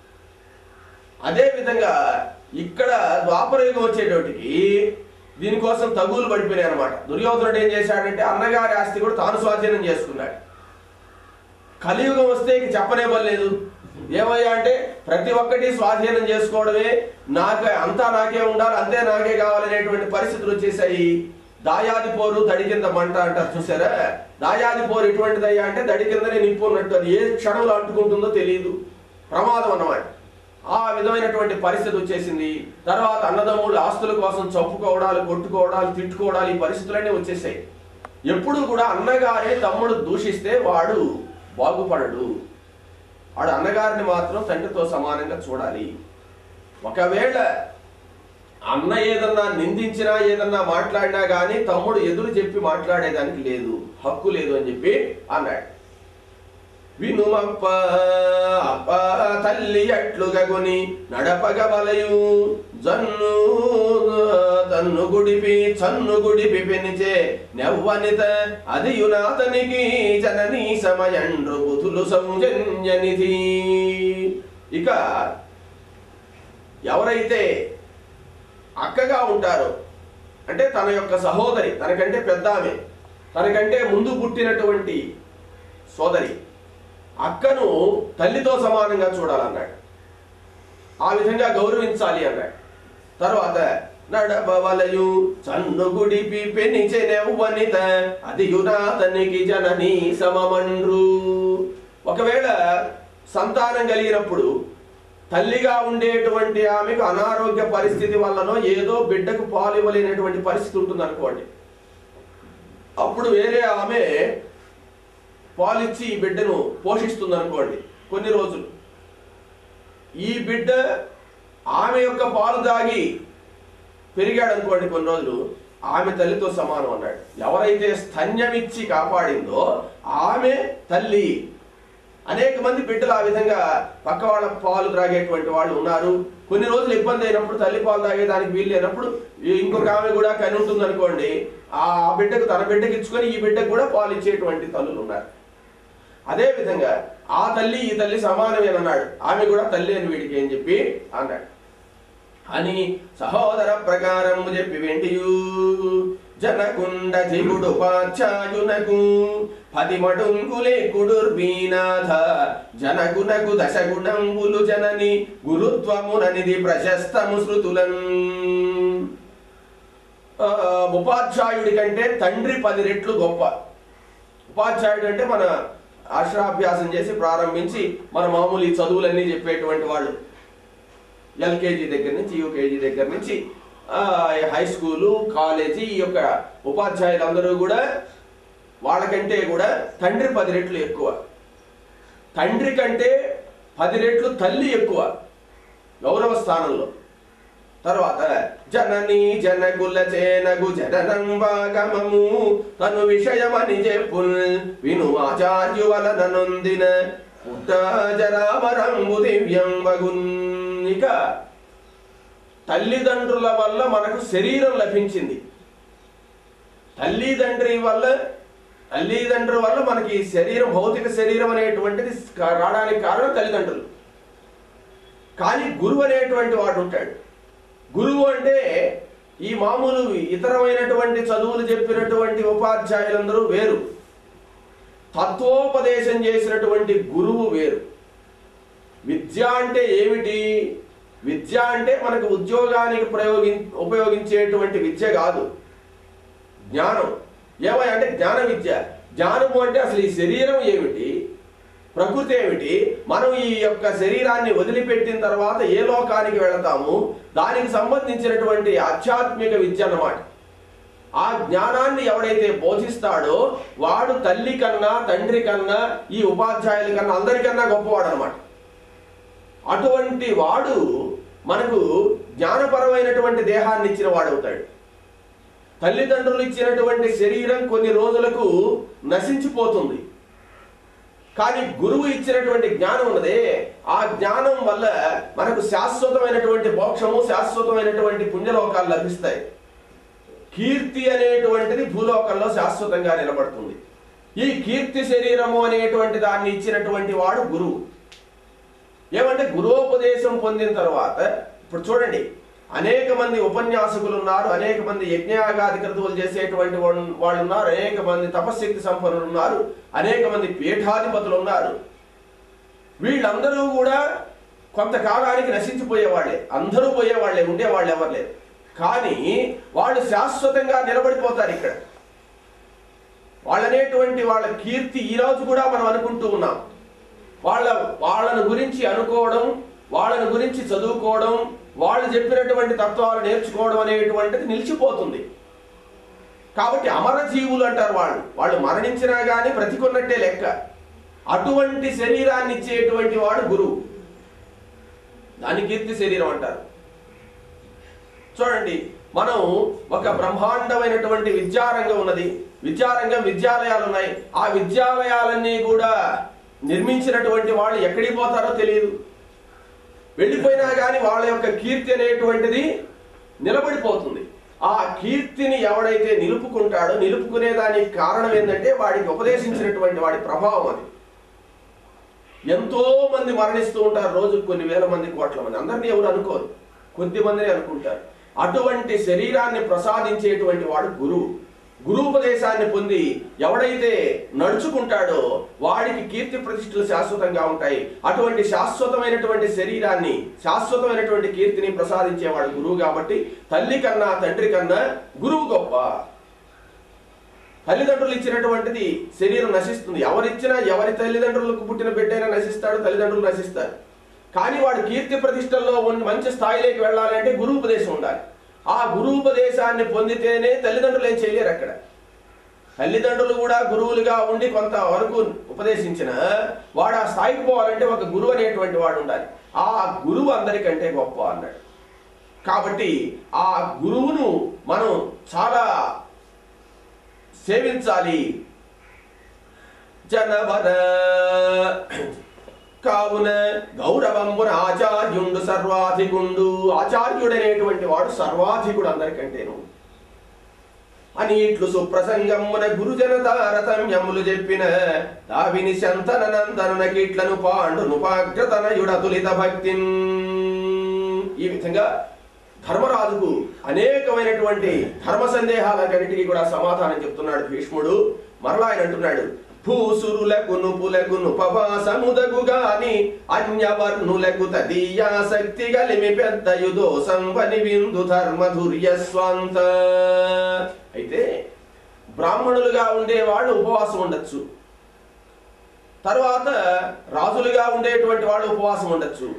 అదే విధంగా ఇక్కడ ద్వాపరయుగం వచ్చేటోటికి దీనికోసం తగులు పడిపోయినాయి అనమాట దుర్యోధనుడు ఏం చేశాడంటే అన్నగారి ఆస్తి కూడా తాను స్వాధీనం చేసుకున్నాడు కలియుగం వస్తే ఇక చెప్పనే పర్లేదు ఏమయ్యా అంటే ప్రతి ఒక్కటి స్వాధీనం చేసుకోవడమే నాకే అంతా నాకే ఉండాలి అంతే నాకే కావాలనేటువంటి పరిస్థితులు వచ్చేసాయి దాయాది పోరు దడి కింద మంట అంటారు చూసారా దాయాది పోరు ఎటువంటిదయ్యా అంటే దడి కిందనే నిప్పు ఉన్నట్టు అది ఏ క్షణంలో అంటుకుంటుందో తెలియదు ప్రమాదం అన్నమాట ఆ విధమైనటువంటి పరిస్థితి వచ్చేసింది తర్వాత అన్నదమ్ముళ్ళు ఆస్తుల కోసం చంపుకోవడాలు కొట్టుకోవడాలు తిట్టుకోవడాలు ఈ పరిస్థితులన్నీ వచ్చేసాయి ఎప్పుడు కూడా అన్నగారే తమ్ముడు దూషిస్తే వాడు బాగుపడడు వాడు అన్నగారిని మాత్రం తండ్రితో సమానంగా చూడాలి ఒకవేళ అన్న ఏదన్నా నిందించినా ఏదన్నా మాట్లాడినా గానీ తమ్ముడు ఎదురు చెప్పి మాట్లాడేదానికి లేదు హక్కు లేదు అని చెప్పి అన్నాడు వినుమప్ప అప్ప తల్లి అట్లుగగుని నడపగ వలయు జన్ను తన్ను గుడిపి చన్ను గుడిపి పెనిచే నెవ్వనిత అదియునాతనికి జననీ సమయండ్రు బుధులు సౌజన్యనిధి ఇక ఎవరైతే అక్కగా ఉంటారో అంటే తన యొక్క సహోదరి తనకంటే పెద్ద ఆమె తనకంటే ముందు పుట్టినటువంటి సోదరి అక్కను తల్లితో సమానంగా చూడాలన్నాడు ఆ విధంగా గౌరవించాలి అన్నాడు తర్వాత నడపవలయు చన్ను గుడిపి పెనిచెనెవ్వనిత అది యునాతనికి జనని సమమండ్రు ఒకవేళ సంతానం కలిగినప్పుడు తల్లిగా ఉండేటువంటి ఆమెకు అనారోగ్య పరిస్థితి వల్లనో ఏదో బిడ్డకు పాలు ఇవ్వలేనటువంటి పరిస్థితి ఉంటుంది అనుకోండి అప్పుడు వేరే ఆమె పాలిచ్చి ఈ బిడ్డను పోషిస్తుంది అనుకోండి కొన్ని రోజులు ఈ బిడ్డ ఆమె యొక్క పాలు తాగి పెరిగాడు అనుకోండి కొన్ని రోజులు ఆమె తల్లితో సమానం అన్నాడు ఎవరైతే స్తన్యమిచ్చి కాపాడిందో ఆమె తల్లి అనేక మంది బిడ్డలు ఆ విధంగా పక్క వాళ్ళ పాలు త్రాగేటువంటి వాళ్ళు ఉన్నారు కొన్ని రోజులు ఇబ్బంది అయినప్పుడు తల్లి పాలు తాగేదానికి వీలు లేనప్పుడు ఈ ఇంకొక ఆమె కూడా కని ఉంటుంది అనుకోండి ఆ బిడ్డకు తన బిడ్డకి ఇచ్చుకొని ఈ బిడ్డకు కూడా పాలు ఇచ్చేటువంటి తల్లులు ఉన్నారు అదే విధంగా ఆ తల్లి ఈ తల్లి సమానమేనన్నాడు ఆమె కూడా తల్లి అని వీడికి అని చెప్పి అన్నాడు అని సహోదర ప్రకారం చెప్పి వెంటియు జనకుండ జిగుడు పాచాయునకు పది మడుంగులే కుడుర్బీనాథ జనకునకు దశగుణంబులు జనని గురుత్వముననిది ప్రశస్తము శృతులన్ ఆ, ఉపాధ్యాయుడి కంటే తండ్రి పది రెట్లు గొప్ప ఉపాధ్యాయుడు అంటే మన అక్షరాభ్యాసం చేసి ప్రారంభించి మన మామూలు ఈ చదువులన్నీ చెప్పేటువంటి వాళ్ళు ఎల్కేజీ దగ్గర నుంచి యూకేజీ దగ్గర నుంచి ఆ, హై స్కూలు కాలేజీ ఈ యొక్క ఉపాధ్యాయులందరూ కూడా వాళ్ళకంటే కూడా తండ్రి పది రెట్లు ఎక్కువ తండ్రి కంటే పది రెట్లు తల్లి ఎక్కువ గౌరవ స్థానంలో తర్వాత జనని జనకుల చేనగు జననం వాగమము తను విషయమని చెప్పుల్ విను ఆచార్యు వలన నొందిన పుట్ట జరామరంబు దివ్యం వగున్ ఇక తల్లిదండ్రుల వల్ల మనకు శరీరం లభించింది తల్లిదండ్రి వల్ల తల్లిదండ్రుల వల్ల మనకి ఈ శరీరం భౌతిక శరీరం అనేటువంటిది రావడానికి కారణం తల్లిదండ్రులు కానీ గురువు అనేటువంటి వాడు ఉంటాడు గురువు అంటే ఈ మామూలు ఇతరమైనటువంటి చదువులు చెప్పినటువంటి ఉపాధ్యాయులందరూ వేరు తత్వోపదేశం చేసినటువంటి గురువు వేరు విద్య అంటే ఏమిటి విద్య అంటే మనకు ఉద్యోగానికి ప్రయోగి ఉపయోగించేటువంటి విద్య కాదు జ్ఞానం ఏమై అంటే జ్ఞాన విద్య జ్ఞానము అంటే అసలు ఈ శరీరం ఏమిటి ప్రకృతి ఏమిటి మనం ఈ యొక్క శరీరాన్ని వదిలిపెట్టిన తర్వాత ఏ లోకానికి వెళతాము దానికి సంబంధించినటువంటి ఆధ్యాత్మిక విద్య అన్నమాట ఆ జ్ఞానాన్ని ఎవడైతే బోధిస్తాడో వాడు తల్లి కన్నా తండ్రి కన్నా ఈ ఉపాధ్యాయుల కన్నా అందరికన్నా గొప్పవాడు అనమాట అటువంటి వాడు మనకు జ్ఞానపరమైనటువంటి దేహాన్ని ఇచ్చిన వాడవుతాడు తల్లిదండ్రులు ఇచ్చినటువంటి శరీరం కొన్ని రోజులకు నశించిపోతుంది కానీ గురువు ఇచ్చినటువంటి జ్ఞానం ఉన్నదే ఆ జ్ఞానం వల్ల మనకు శాశ్వతమైనటువంటి మోక్షము శాశ్వతమైనటువంటి పుణ్యలోకాలు లభిస్తాయి కీర్తి అనేటువంటిది భూలోకంలో శాశ్వతంగా నిలబడుతుంది ఈ కీర్తి శరీరము అనేటువంటి దాన్ని ఇచ్చినటువంటి వాడు గురువు ఏమంటే గురువోపదేశం పొందిన తర్వాత ఇప్పుడు చూడండి అనేక మంది ఉపన్యాసకులు ఉన్నారు అనేక మంది యజ్ఞయాగాది క్రతువులు చేసేటువంటి వాళ్ళు వాళ్ళు ఉన్నారు అనేక మంది తపశక్తి సంపన్నులు ఉన్నారు అనేక మంది పీఠాధిపతులు ఉన్నారు వీళ్ళందరూ కూడా కొంతకాలానికి నశించిపోయేవాళ్లే అందరూ పోయేవాళ్లే ఉండేవాళ్ళు ఎవరు లేరు కానీ వాళ్ళు శాశ్వతంగా నిలబడిపోతారు ఇక్కడ వాళ్ళనేటువంటి వాళ్ళ కీర్తి ఈ రోజు కూడా మనం అనుకుంటూ ఉన్నాం వాళ్ళ వాళ్ళని గురించి అనుకోవడం వాళ్ళని గురించి చదువుకోవడం వాళ్ళు చెప్పినటువంటి తత్వాలు నేర్చుకోవడం అనేటువంటిది నిలిచిపోతుంది కాబట్టి అమరజీవులు అంటారు వాళ్ళు వాళ్ళు మరణించినా కానీ బ్రతికున్నట్టే లెక్క అటువంటి శరీరాన్ని ఇచ్చేటువంటి వాడు గురువు దాని కీర్తి శరీరం అంటారు చూడండి మనం ఒక బ్రహ్మాండమైనటువంటి విద్యారంగం ఉన్నది విద్యారంగం విద్యాలయాలు ఉన్నాయి ఆ విద్యాలయాలన్నీ కూడా నిర్మించినటువంటి వాళ్ళు ఎక్కడికి పోతారో తెలియదు వెళ్ళిపోయినా కానీ వాళ్ళ యొక్క కీర్తి అనేటువంటిది నిలబడిపోతుంది ఆ కీర్తిని ఎవడైతే నిలుపుకుంటాడో నిలుపుకునే దానికి కారణం ఏంటంటే వాడికి ఉపదేశించినటువంటి వాడి ప్రభావం అది ఎంతో మంది మరణిస్తూ ఉంటారు రోజుకు కొన్ని వేల మంది కోట్ల మంది అందరినీ ఎవరు అనుకోరు కొద్ది మందిని అనుకుంటారు అటువంటి శరీరాన్ని ప్రసాదించేటువంటి వాడు గురువు గురూపదేశాన్ని పొంది ఎవడైతే నడుచుకుంటాడో వాడికి కీర్తి ప్రతిష్టలు శాశ్వతంగా ఉంటాయి అటువంటి శాశ్వతమైనటువంటి శరీరాన్ని శాశ్వతమైనటువంటి కీర్తిని ప్రసాదించేవాడు గురువు కాబట్టి తల్లి కన్నా తండ్రి కన్నా గురువు గొప్ప తల్లిదండ్రులు ఇచ్చినటువంటిది శరీరం నశిస్తుంది ఎవరిచ్చినా ఎవరి తల్లిదండ్రులకు పుట్టిన బిడ్డైనా నశిస్తాడు తల్లిదండ్రులు నశిస్తారు కానీ వాడు కీర్తి ప్రతిష్టల్లో ఉన్న మంచి స్థాయిలోకి వెళ్ళాలంటే గురూపదేశం ఉండాలి ఆ గురూపదేశాన్ని పొందితేనే తల్లిదండ్రులు ఏం చేయలేరు అక్కడ తల్లిదండ్రులు కూడా గురువులుగా ఉండి కొంత వరకు ఉపదేశించిన వాడు ఆ స్థాయికి పోవాలంటే ఒక గురువు అనేటువంటి వాడు ఉండాలి ఆ గురువు అందరికంటే గొప్ప అన్నాడు కాబట్టి ఆ గురువును మనం చాలా సేవించాలి జనవర కావున గౌరవంబున ఆచార్యుండు సర్వాధికుండు ఆచార్యుడనేటువంటి వాడు సర్వాధికుడు అందరికంటేను అని ఇట్లు సుప్రసంగమున గురుజన తారతమ్యములు చెప్పిన దావిని శంతన నందనునకిట్లను పాండు నుపాగ్రతనయుడతులిత భక్తిన్ ఈ విధంగా ధర్మరాజుకు అనేకమైనటువంటి ధర్మ సందేహాలన్నిటికీ కూడా సమాధానం చెప్తున్నాడు భీష్ముడు మరలా ఆయన అంటున్నాడు భూసురులకు నుపులకు నుపవాసముదగు గాని అన్యవర్ణులకు తదీయాసక్తి గలిమి పెద్దయు దోషం వని విందు ధర్మధుర్య స్వంత అయితే బ్రాహ్మణులుగా ఉండేవాళ్ళు ఉపవాసం ఉండొచ్చు తర్వాత రాజులుగా ఉండేటువంటి వాళ్ళు ఉపవాసం ఉండొచ్చు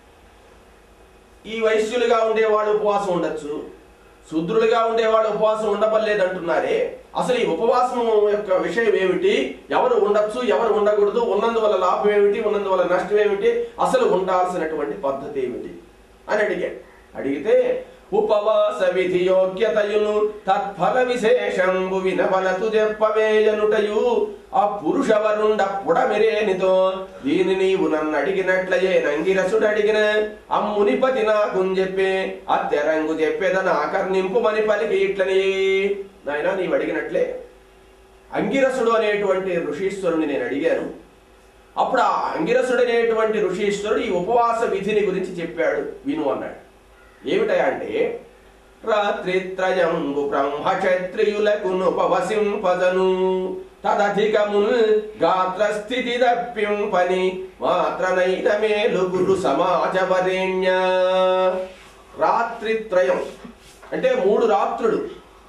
ఈ వైశ్యులుగా ఉండేవాళ్ళు ఉపవాసం ఉండొచ్చు శూద్రులుగా ఉండేవాళ్ళు ఉపవాసం ఉండబల్లేదు అంటున్నారే అసలు ఈ ఉపవాసం యొక్క విషయం ఏమిటి ఎవరు ఉండొచ్చు ఎవరు ఉండకూడదు ఉన్నందువల్ల లాభం ఏమిటి ఉన్నందువల్ల నష్టం ఏమిటి అసలు ఉండాల్సినటువంటి పద్ధతి ఏమిటి అని అడిగాడు అడిగితే ఉపవాస విధి యోగ్యతయును తత్ఫల విశేషంబు వినవలతు చెప్పవేయనుటయు ఆ పురుషవరుండ పుడమిరేనితో దీని నీవు నన్ను అడిగినట్లయే నంగిరసుడు అడిగిన అమ్మునిపతి నాకుని చెప్పే అత్తెరంగు చెప్పేదన ఆకర్ణింపుమని పలికి ఇట్లని నాయనా నీవు అడిగినట్లే అంగిరసుడు అనేటువంటి ఋషీశ్వరుని నేను అడిగాను అప్పుడు ఆ అంగిరసుడు అనేటువంటి ఋషీశ్వరుడు ఈ ఉపవాస విధిని గురించి చెప్పాడు విను అన్నాడు ఏమిటయా అంటే రాత్రిత్రయంబు బ్రహ్మక్షత్రియులకు ఉపవసింపదను తదధికముల్ గాత్ర స్థితి దప్పింపని మాత్రనైన మేలు గురు సమాజ వరేణ్య రాత్రిత్రయం అంటే మూడు రాత్రులు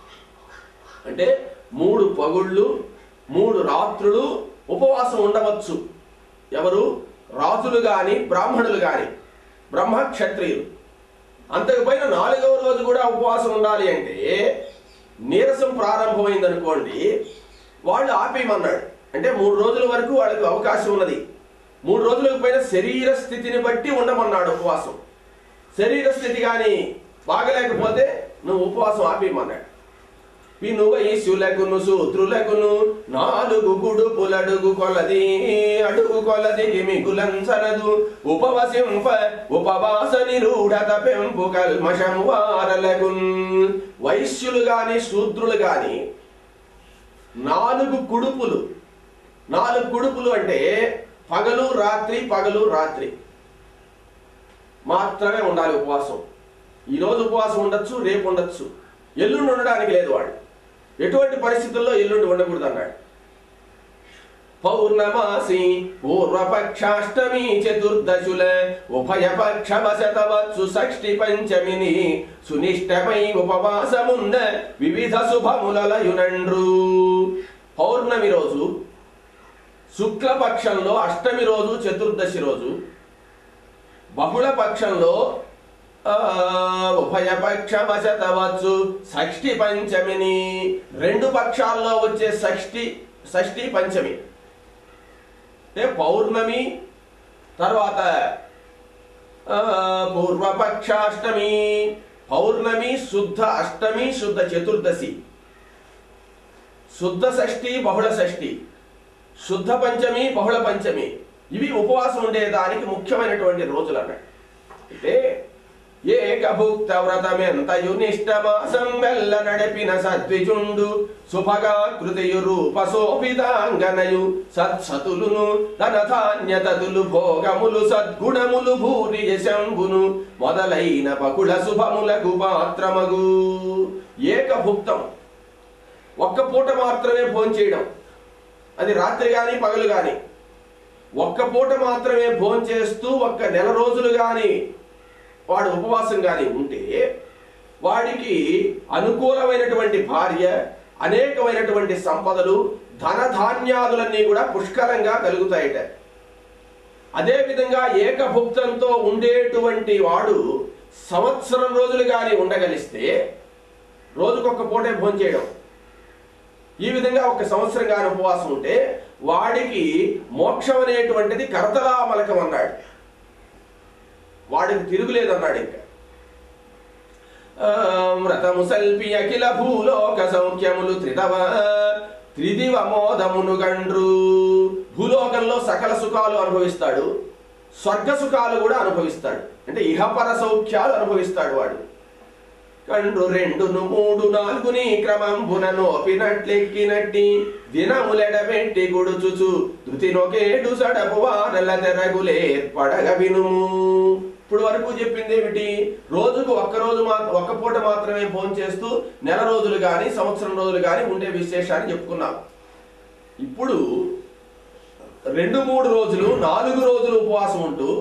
అంటే మూడు పగుళ్ళు మూడు రాత్రులు ఉపవాసం ఉండవచ్చు ఎవరు రాజులు గాని బ్రాహ్మణులు గాని బ్రహ్మ క్షత్రియులు అంతకు పైన నాలుగవ రోజు కూడా ఉపవాసం ఉండాలి అంటే నీరసం ప్రారంభమైంది అనుకోండి వాళ్ళు ఆపేయమన్నాడు అంటే మూడు రోజుల వరకు వాళ్ళకి అవకాశం ఉన్నది మూడు రోజులకు పైన శరీర స్థితిని బట్టి ఉండమన్నాడు ఉపవాసం శరీర స్థితి కానీ బాగలేకపోతే నువ్వు ఉపవాసం ఆపేయమన్నాడు విను వైశ్యులకును సూత్రులకును నాలుగు గుడుపులడుగు కొలది అడుగు కొలది మిగులంచనదు ఉపవసింప ఉపవాస నిరూఢత పెంపు కల్మషం వారలగున్ వైశ్యులు గాని శూద్రులు గాని నాలుగు కుడుపులు నాలుగు కుడుపులు అంటే పగలు రాత్రి పగలు రాత్రి మాత్రమే ఉండాలి ఉపవాసం ఈ రోజు ఉపవాసం ఉండొచ్చు రేపు ఉండొచ్చు ఎల్లుండి ఉండడానికి లేదు వాడు ఎటువంటి పరిస్థితుల్లో ఎల్లుండి ఉండకూడదు అన్నాడు పౌర్ణమాసి పూర్వపక్షాష్టమి చతుర్దశుల ఉభయపక్షమశతవత్సు షష్ఠి పంచమిని సునిష్టమై ఉపవాసముంద వివిధ శుభములయునండ్రు పౌర్ణమి రోజు శుక్లపక్షంలో అష్టమి రోజు చతుర్దశి రోజు బహుళ పక్షంలో ఆ, ఉభయపక్షమశతవచ్చు షష్ఠి పంచమిని రెండు పక్షాల్లో వచ్చే షష్ఠి షష్ఠి పంచమి అంటే పౌర్ణమి తర్వాత ఆ, పూర్వపక్షాష్టమి పౌర్ణమి శుద్ధ అష్టమి శుద్ధ చతుర్దశి శుద్ధ షష్ఠి బహుళ షష్ఠి శుద్ధ పంచమి బహుళ పంచమి ఇవి ఉపవాసం ఉండేదానికి ముఖ్యమైనటువంటి రోజులు అన్నాడు అంటే ఏకభుక్త వ్రతమెంతయు నిష్టమాసం వెల్ల నడిపిన సద్విజుండు సుభగా కృతియు రూపశోభితాంగనయు సత్సతులును ధనధాన్యతతులు భోగములు సద్గుణములు భూరి యశంబును మొదలైన పకుల శుభములకు పాత్రమగు ఏకభుక్తం ఒక్క పూట మాత్రమే భోంచేయడం అది రాత్రి కానీ పగలు కానీ ఒక్క పూట మాత్రమే భోంచేస్తూ ఒక్క నెల రోజులు కానీ వాడు ఉపవాసం కానీ ఉంటే వాడికి అనుకూలమైనటువంటి భార్య అనేకమైనటువంటి సంపదలు ధనధాన్యాదులన్నీ కూడా పుష్కలంగా కలుగుతాయట అదేవిధంగా ఏకభుక్తంతో ఉండేటువంటి వాడు సంవత్సరం రోజులు కానీ ఉండగలిస్తే రోజుకొక పూటే భోంచేయడం ఈ విధంగా ఒక సంవత్సరం కానీ ఉపవాసం ఉంటే వాడికి మోక్షం అనేటువంటిది కరతలామలకం అన్నాడు వాడికి తిరుగులేదు అన్నాడు ఇంకా ఆ, వ్రతము సల్పి అఖిల భూలోక సౌఖ్యములు త్రిదవ త్రిదివ మోదమును గండ్రు భూలోకంలో సకల సుఖాలు అనుభవిస్తాడు స్వర్గ సుఖాలు కూడా అనుభవిస్తాడు అంటే ఇహపర సౌఖ్యాలు అనుభవిస్తాడు వాడు కండ్రు రెండును మూడు నాలుగుని క్రమంబున నోపినట్లెక్కినట్టి దినములెడబెట్టి గుడుచుచు ధృతినొకేడు సడపు వారల తెరగులేర్పడగ వినుము ఇప్పుడు వరకు చెప్పింది ఏమిటి రోజుకు ఒక్క రోజు మాత్రం ఒక్క పూట మాత్రమే ఫోన్ చేస్తూ నెల రోజులు కానీ సంవత్సరం రోజులు కానీ ఉండే విశేషాన్ని చెప్పుకున్నాం ఇప్పుడు రెండు మూడు రోజులు నాలుగు రోజులు ఉపవాసం ఉంటూ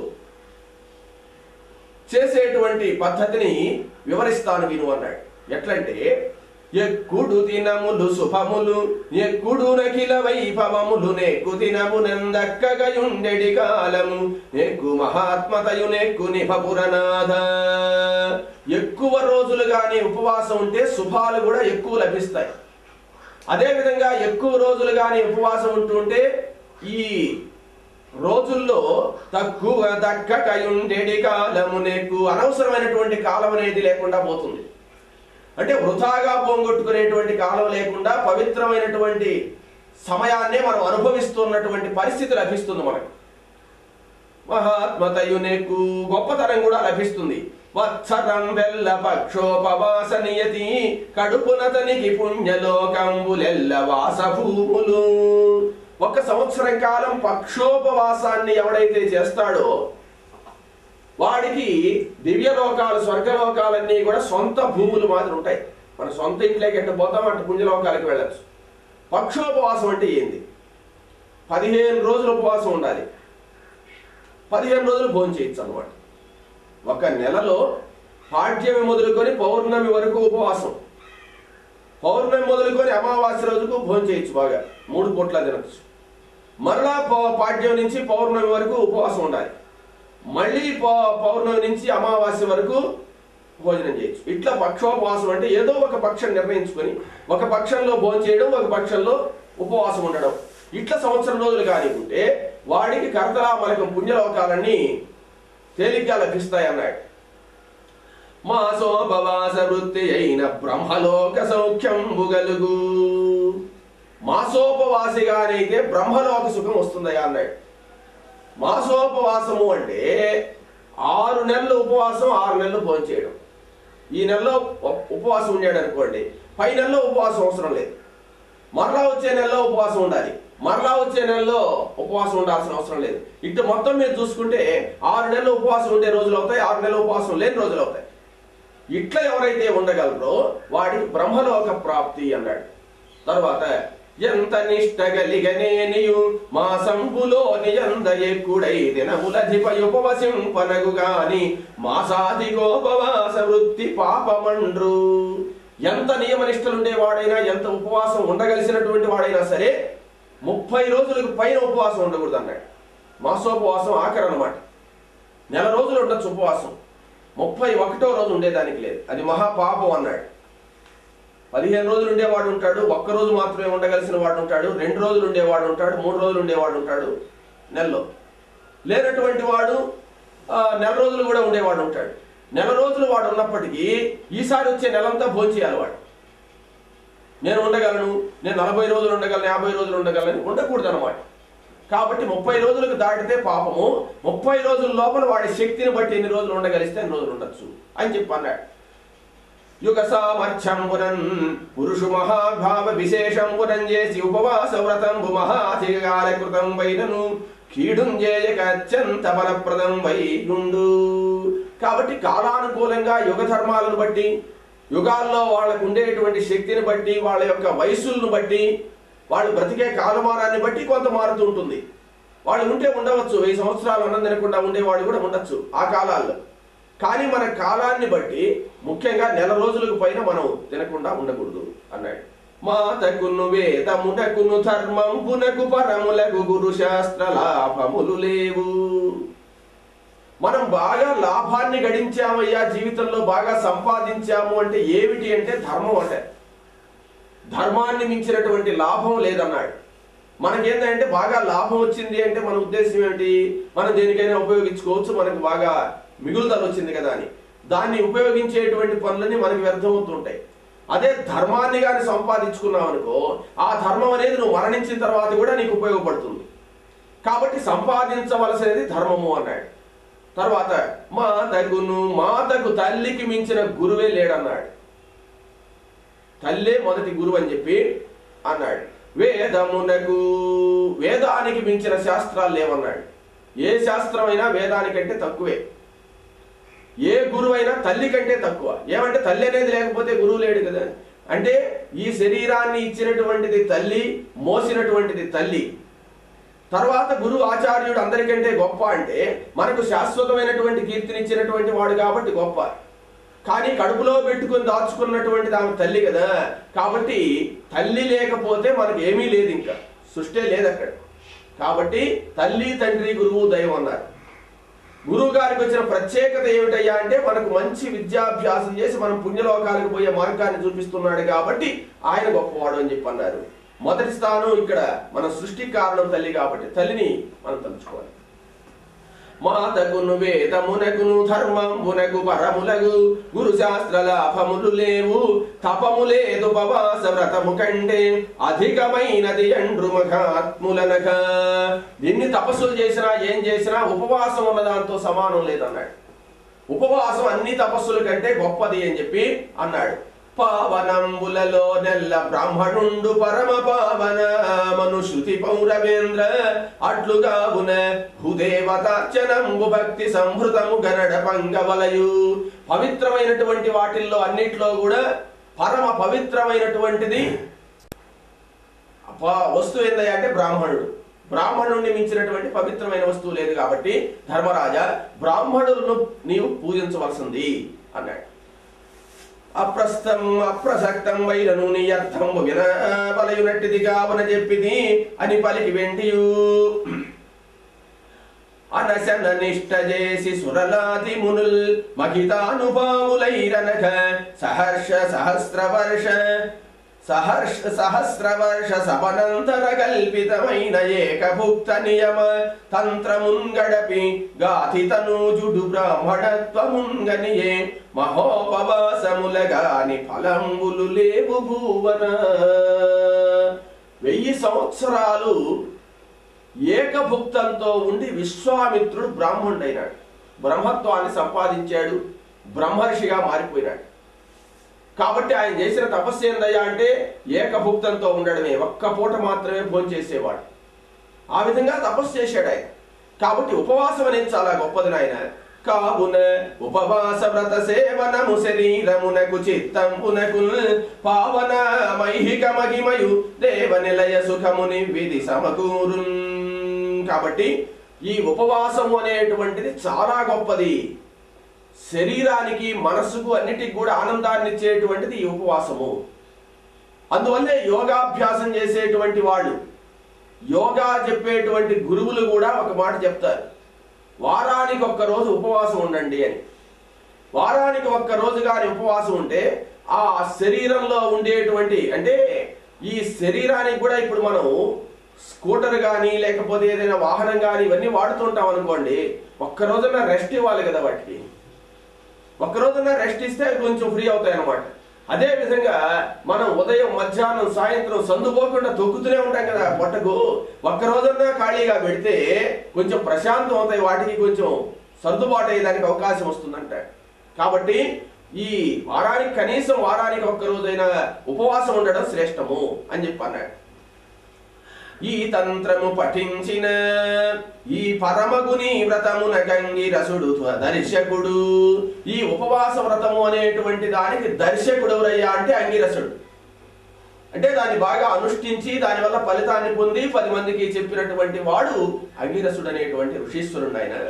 చేసేటువంటి పద్ధతిని వివరిస్తాను విను అన్నాడు ఎట్లంటే ఎక్కుడు దినములు శుభములు ఎక్కుడు నకిల వైభవములు నెక్కు దినమునందక్కగయుండెడి కాలము నెక్కు మహాత్మతయు నెక్కు నిభపురనాథ ఎక్కువ రోజులు గాని ఉపవాసం ఉంటే శుభాలు కూడా ఎక్కువ లభిస్తాయి అదేవిధంగా ఎక్కువ రోజులు కానీ ఉపవాసం ఉంటుంటే ఈ రోజుల్లో తక్కువ దక్కకయుండెడి కాలము నెక్కు అనవసరమైనటువంటి కాలం అనేది లేకుండా పోతుంది అంటే వృథాగా పోగొట్టుకునేటువంటి కాలం లేకుండా పవిత్రమైనటువంటి సమయాన్నే మనం అనుభవిస్తున్నటువంటి పరిస్థితి లభిస్తుంది మనకు మహాత్మతయునెకు గొప్పతనం కూడా లభిస్తుంది వత్సరం వెల్ల పక్షోపవాస నియతి కడుపునతనికి పుణ్యలోకంబులెల్ల వాస భూములు ఒక సంవత్సరం కాలం పక్షోపవాసాన్ని ఎవడైతే చేస్తాడో వాడికి దివ్యలోకాలు స్వర్గలోకాలన్నీ కూడా సొంత భూములు మాదిరి ఉంటాయి మన సొంత ఇంట్లోకి ఎట్ట పోతాం అటు పుణ్యలోకాలకు వెళ్ళచ్చు పక్షోపవాసం అంటే ఏంది పదిహేను రోజులు ఉపవాసం ఉండాలి పదిహేను రోజులు భోజనం చేయొచ్చు అనమాట ఒక నెలలో పాడ్యమి మొదలుకొని పౌర్ణమి వరకు ఉపవాసం పౌర్ణమి మొదలుకొని అమావాస్య రోజుకు భోజనం చేయొచ్చు బాగా మూడు పూట్ల తినచ్చు మరలా పౌ- పాడ్యం నుంచి పౌర్ణమి వరకు ఉపవాసం ఉండాలి మళ్ళీ పౌ- పౌర్ణమి నుంచి అమావాస్య వరకు భోజనం చేయొచ్చు ఇట్లా పక్షోపవాసం అంటే ఏదో ఒక పక్షం నిర్ణయించుకొని ఒక పక్షంలో భోజనం చేయడం ఒక పక్షంలో ఉపవాసం ఉండడం ఇట్లా సంవత్సరం రోజులు కానీ ఉంటే వాడికి కర్తలా మనకం పుణ్యలోకాలన్నీ తేలిగ్గా లభిస్తాయి అన్నాడు మాసోపవాస వృత్తి అయిన బ్రహ్మలోక సౌఖ్యం గలుగు మాసోపవాసిగానైతే బ్రహ్మలోక సుఖం వస్తుందయ్యా అన్నాడు మాసోపవాసము అంటే ఆరు నెలలు ఉపవాసం ఆరు నెలలు భోజనం చేయడం ఈ నెలలో ఉ- ఉపవాసం ఉండాడు అనుకోండి పై నెలలో ఉపవాసం అవసరం లేదు మరలా వచ్చే నెలలో ఉపవాసం ఉండాలి మరలా వచ్చే నెలలో ఉపవాసం ఉండాల్సిన అవసరం లేదు ఇటు మొత్తం మీరు చూసుకుంటే ఆరు నెలలు ఉపవాసం ఉండే రోజులు అవుతాయి ఆరు నెలలు ఉపవాసం లేని రోజులు అవుతాయి ఇట్లా ఎవరైతే ఉండగలరో వాడికి బ్రహ్మలోక ప్రాప్తి అన్నాడు తర్వాత ఎంత నిష్ట గలిగనేనియు మా సంపులో నియంద ఎక్కుడై దినములధిప ఉపవసింపనగు గాని మాసాధికోపవాస వృత్తి పాపమండ్రు ఎంత నియమనిష్టలుండేవాడైనా ఎంత ఉపవాసం ఉండగలిసినటువంటి వాడైనా సరే ముప్పై రోజులకు పైన ఉపవాసం ఉండకూడదు అన్నాడు మాసోపవాసం ఆఖరి అన్నమాట నెల రోజులు ఉండొచ్చు ఉపవాసం ముప్పై ఒకటో రోజు ఉండేదానికి లేదు అది మహాపాపం అన్నాడు పదిహేను రోజులు ఉండేవాడు ఉంటాడు ఒక్క రోజు మాత్రమే ఉండగలిసిన వాడు ఉంటాడు రెండు రోజులు ఉండేవాడు ఉంటాడు మూడు రోజులు ఉండేవాడు ఉంటాడు నెలలో లేనటువంటి వాడు ఆ, నెల రోజులు కూడా ఉండేవాడు ఉంటాడు నెల రోజులు వాడు ఉన్నప్పటికీ ఈసారి వచ్చే నెలంతా భోంచేయాలి వాడు నేను ఉండగలను నేను నలభై రోజులు ఉండగలను యాభై రోజులు ఉండగలను ఉండకూడదు అనమాట కాబట్టి ముప్పై రోజులకు దాటితే పాపము ముప్పై రోజుల లోపల వాడి శక్తిని బట్టి ఎన్ని రోజులు ఉండగలిస్తే అన్ని రోజులు ఉండొచ్చు అని చెప్పి అన్నాడు యుగ సామర్థ్యంబునన్ పురుషు మహాభావ విశేషంబునం చేసి ఉపవాస వ్రతంబు మహాధికార కృతం వైనను కీడుం చేయక అత్యంత ఫలప్రదం వైగుండు కాబట్టి కాలానుకూలంగా యుగ ధర్మాలను బట్టి యుగాల్లో వాళ్ళకు ఉండేటువంటి శక్తిని బట్టి వాళ్ళ యొక్క వయసులను బట్టి వాళ్ళు బ్రతికే కాలమానాన్ని బట్టి కొంత మారుతూ ఉంటుంది వాళ్ళు ఉంటే ఉండవచ్చు వెయ్యి సంవత్సరాలు అన్నం తినకుండా ఉండేవాళ్ళు కూడా ఉండొచ్చు ఆ కాలాల్లో కానీ మన కాలాన్ని బట్టి ముఖ్యంగా నెల రోజులకు పైన మనం తినకుండా ఉండకూడదు అన్నాడు మాతకును వేదమునకును ధర్మంబునకు పరములకు గురు శాస్త్ర లాభములు లేవు మనం బాగా లాభాన్ని గడించామయ్యా జీవితంలో బాగా సంపాదించాము అంటే ఏమిటి అంటే ధర్మం అంటే ధర్మాన్ని మించినటువంటి లాభం లేదన్నాడు మనకేంటంటే బాగా లాభం వచ్చింది అంటే మన ఉద్దేశం ఏంటి మనం దేనికైనా ఉపయోగించుకోవచ్చు మనకు బాగా మిగులుదల వచ్చింది కదా అని దాన్ని ఉపయోగించేటువంటి పనులని మనకి వ్యర్థమవుతుంటాయి అదే ధర్మాన్ని కానీ సంపాదించుకున్నావు అనుకో ఆ ధర్మం అనేది నువ్వు మరణించిన తర్వాత కూడా నీకు ఉపయోగపడుతుంది కాబట్టి సంపాదించవలసినది ధర్మము అన్నాడు తర్వాత మాతగును మాతకు తల్లికి మించిన గురువే లేడన్నాడు తల్లే మొదటి గురువు అని చెప్పి అన్నాడు వేదమునకు వేదానికి మించిన శాస్త్రాలు లేవన్నాడు ఏ శాస్త్రమైనా వేదానికంటే తక్కువే ఏ గురువైనా తల్లి కంటే తక్కువ ఏమంటే తల్లి అనేది లేకపోతే గురువు లేడు కదా అంటే ఈ శరీరాన్ని ఇచ్చినటువంటిది తల్లి మోసినటువంటిది తల్లి తర్వాత గురువు ఆచార్యుడు అందరికంటే గొప్ప అంటే మనకు శాశ్వతమైనటువంటి కీర్తినిచ్చినటువంటి వాడు కాబట్టి గొప్ప కానీ కడుపులో పెట్టుకుని దాచుకున్నటువంటి ఆమె తల్లి కదా కాబట్టి తల్లి లేకపోతే మనకి ఏమీ లేదు ఇంకా సృష్టే లేదు అక్కడ కాబట్టి తల్లి తండ్రి గురువు దైవం అన్నారు గురువు గారికి వచ్చిన ప్రత్యేకత ఏమిటయ్యా అంటే మనకు మంచి విద్యాభ్యాసం చేసి మనం పుణ్యలోకాలకు పోయే మార్గాన్ని చూపిస్తున్నాడు కాబట్టి ఆయన గొప్పవాడు అని చెప్పి అన్నారు మొదటి స్థానం ఇక్కడ మన సృష్టి కారణం తల్లి కాబట్టి తల్లిని మనం తలుచుకోవాలి మాతకును వేదమునకును ధర్మంబునకు పరములగు గురు శాస్త్ర లాభములు లేవు తపము లేదు ఉపవాస వ్రతము కంటే అధికమైనది ఎండ్రు మహాత్ములనక ఎన్ని తపస్సులు చేసినా ఏం చేసినా ఉపవాసం ఉన్న దాంతో సమానం లేదన్నాడు ఉపవాసం అన్ని తపస్సుల కంటే గొప్పది అని చెప్పి అన్నాడు పావనంబులలో నెల్ల బ్రాహ్మణుండు పరమ పావన మనుశృతి పౌరవేంద్ర అట్లుగావున హుదేవతార్చనంబు భక్తి సంహృతము గనడ పంగవలయు పవిత్రమైనటువంటి వాటిల్లో అన్నిట్లో కూడా పరమ పవిత్రమైనటువంటిది ప- వస్తువు ఏందయ్యా అంటే బ్రాహ్మణుడు బ్రాహ్మణుడిని మించినటువంటి పవిత్రమైన వస్తువు లేదు కాబట్టి ధర్మరాజా బ్రాహ్మణులను నీవు పూజించవలసింది అన్నాడు అప్రస్థం అప్రసక్తం వైరను నీ అర్థం వినవలయునట్టిది కావన చెప్పిది అని పలికి వెంటియు అనశన నిష్ట చేసి సురలాది మునుల్ మహితానుభావులైరనక సహర్ష సహస్ర వర్ష సహర్ష సహస్ర వర్ష సపనంతర కల్పితమైన ఏకభుక్త నియమ తంత్రమున్ గడపి గాథితనూజుడు బ్రాహ్మణత్వముంగనియే మహోపవాసములగాని ఫలంబులు లేవు భూవన వెయ్యి సంవత్సరాలు ఏకభుక్తంతో ఉండి విశ్వామిత్రుడు బ్రాహ్మణుడైనాడు బ్రహ్మత్వాన్ని సంపాదించాడు బ్రహ్మర్షిగా మారిపోయినాడు కాబట్టి ఆయన చేసిన తపస్సు ఏందయ్యా అంటే ఏకభుక్తంతో ఉండడమే ఒక్క పూట మాత్రమే భోజనం చేసేవాడు ఆ విధంగా తపస్సు చేశాడు ఆయన కాబట్టి ఉపవాసం అనేది చాలా గొప్పది నాయన కావున ఉపవాస వ్రత సేవనము శరీరమునకు చిత్తంపునకు పావన మైహిక మహిమయు దేవ నిలయ సుఖముని విధి సమకూరు కాబట్టి ఈ ఉపవాసము అనేటువంటిది చాలా గొప్పది శరీరానికి మనస్సుకు అన్నిటికి కూడా ఆనందాన్ని ఇచ్చేటువంటిది ఈ ఉపవాసము అందువల్లే యోగాభ్యాసం చేసేటువంటి వాళ్ళు యోగా చెప్పేటువంటి గురువులు కూడా ఒక మాట చెప్తారు వారానికి ఒక్క రోజు ఉపవాసం ఉండండి అని వారానికి ఒక్క రోజు కానీ ఉపవాసం ఉంటే ఆ శరీరంలో ఉండేటువంటి అంటే ఈ శరీరానికి కూడా ఇప్పుడు మనం స్కూటర్ కానీ లేకపోతే ఏదైనా వాహనం కానీ ఇవన్నీ వాడుతుంటాం అనుకోండి ఒక్క రోజున రెస్ట్ ఇవ్వాలి కదా వాటికి ఒక్క రోజున రెస్ట్ ఇస్తే అవి కొంచెం ఫ్రీ అవుతాయి అన్నమాట అదే విధంగా మనం ఉదయం మధ్యాహ్నం సాయంత్రం సందు పోకుండా తొక్కుతూనే ఉంటాం కదా పొట్టకు ఒక్క రోజున ఖాళీగా పెడితే కొంచెం ప్రశాంతం అవుతాయి వాటికి కొంచెం సర్దుబాటు అయ్యేదానికి అవకాశం వస్తుందంట కాబట్టి ఈ వారానికి కనీసం వారానికి ఒక్క రోజైనా ఉపవాసం ఉండడం శ్రేష్టము అని చెప్పి అన్నాడు ఈ తంత్రము పఠించిన ఈ పరమగుని వ్రతమున గంగి రసుడు దర్శకుడు ఈ ఉపవాస వ్రతము అనేటువంటి దానికి దర్శకుడు ఎవరయ్యా అంటే అంగిరసుడు అంటే దాన్ని బాగా అనుష్ఠించి దానివల్ల ఫలితాన్ని పొంది పది మందికి చెప్పినటువంటి వాడు అంగిరసుడు అనేటువంటి ఋషీశ్వరుడు ఆయన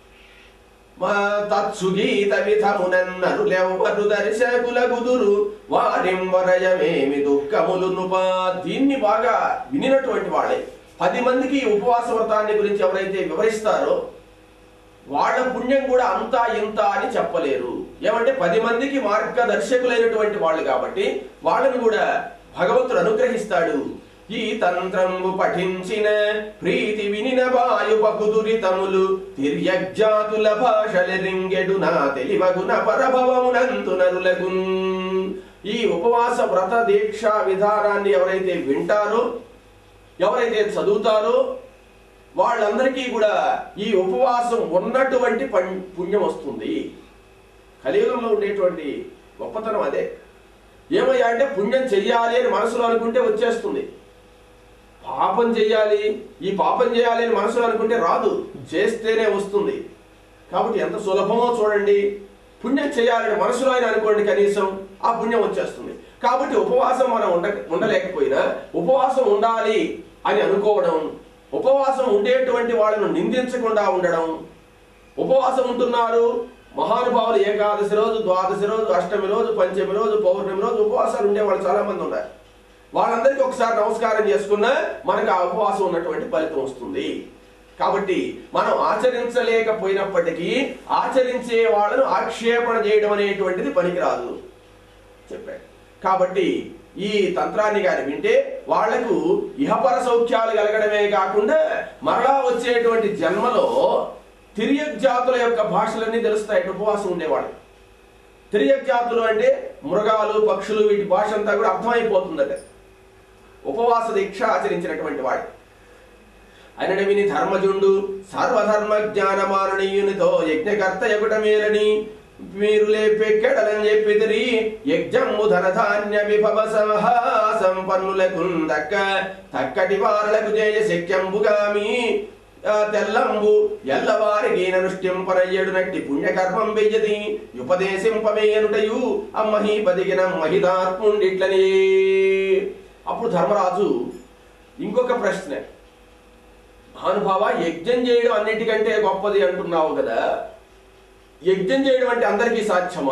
మా తత్సుగీత విధమునన్నరులెవ్వరు దర్శకుల గుదురు వారింవరయమేమి దుఃఖములు నుపా దీన్ని బాగా వినినటువంటి వాళ్ళే పది మందికి ఈ ఉపవాస వ్రతాన్ని గురించి ఎవరైతే వివరిస్తారో వాళ్ళ పుణ్యం కూడా అంతా ఇంత అని చెప్పలేరు ఏమంటే పది మందికి మార్గదర్శకులైనటువంటి వాళ్ళు కాబట్టి వాళ్ళని కూడా భగవంతుడు అనుగ్రహిస్తాడు ఈ తంత్రము పఠించిన ప్రీతి వినిన వాయుపకుదురితములు తిర్యజ్జాతుల భాషలెరింగెడు నా తెలివగున పరభవమునంతు నరులగు ఈ ఉపవాస వ్రత దీక్ష విధానాన్ని ఎవరైతే వింటారో ఎవరైతే చదువుతారో వాళ్ళందరికీ కూడా ఈ ఉపవాసం ఉన్నటువంటి పం- పుణ్యం వస్తుంది కలియుగంలో ఉండేటువంటి గొప్పతనం అదే ఏమయ్యా అంటే పుణ్యం చెయ్యాలి అని మనసులో అనుకుంటే వచ్చేస్తుంది పాపం చెయ్యాలి ఈ పాపం చేయాలి అని మనసులో అనుకుంటే రాదు చేస్తేనే వస్తుంది కాబట్టి ఎంత సులభమో చూడండి పుణ్యం చేయాలని మనసులో అయినా అనుకోండి కనీసం ఆ పుణ్యం వచ్చేస్తుంది కాబట్టి ఉపవాసం మనం ఉండ ఉండలేకపోయినా ఉపవాసం ఉండాలి అని అనుకోవడం ఉపవాసం ఉండేటువంటి వాళ్ళను నిందించకుండా ఉండడం ఉపవాసం ఉంటున్నారు మహానుభావులు ఏకాదశి రోజు ద్వాదశి రోజు అష్టమి రోజు పంచమి రోజు పౌర్ణమి రోజు ఉపవాసాలు ఉండే వాళ్ళు చాలా మంది ఉన్నారు వాళ్ళందరికీ ఒకసారి నమస్కారం చేసుకున్నా మనకు ఆ ఉపవాసం ఉన్నటువంటి ఫలితం వస్తుంది కాబట్టి మనం ఆచరించలేకపోయినప్పటికీ ఆచరించే వాళ్ళను ఆక్షేపణ చేయడం అనేటువంటిది పనికిరాదు చెప్పాడు కాబట్టి ఈ తంత్రాన్ని గాని వింటే వాళ్లకు ఇహపర సౌఖ్యాలు కలగడమే కాకుండా మరలా వచ్చేటువంటి జన్మలో తిరియక్ జాతుల యొక్క భాషలన్నీ తెలుస్తాయి ఉపవాసం ఉండేవాళ్ళు తిరియక్ జాతులు అంటే మృగాలు పక్షులు వీటి భాష అంతా కూడా అర్థమైపోతుందట ఉపవాస దీక్ష ఆచరించినటువంటి వాడు ఆయన విని ధర్మజుండు సర్వధర్మ జ్ఞానమాననీయునితో యజ్ఞకర్త ఎగుట మేలని మీరు లేపెక్కడలని చెప్పిదిరి యజ్ఞము ధనధాన్య విభవ సంపన్నులకు దక్క తక్కటి వారలకు చేయ శక్యంబుగామి ఆ తెల్లంబు ఎల్లవారికి ననుష్టింపరయ్యడు నట్టి పుణ్యకర్మం వెయ్యది ఉపదేశింపవేయనుటయు అమ్మహి పదిగిన మహితాత్ముండిట్లని అప్పుడు ధర్మరాజు ఇంకొక ప్రశ్న మహానుభావ యజ్ఞం చేయడం అన్నిటికంటే గొప్పది అంటున్నావు కదా యజ్ఞం చేయడం అంటే అందరికీ సాధ్యమా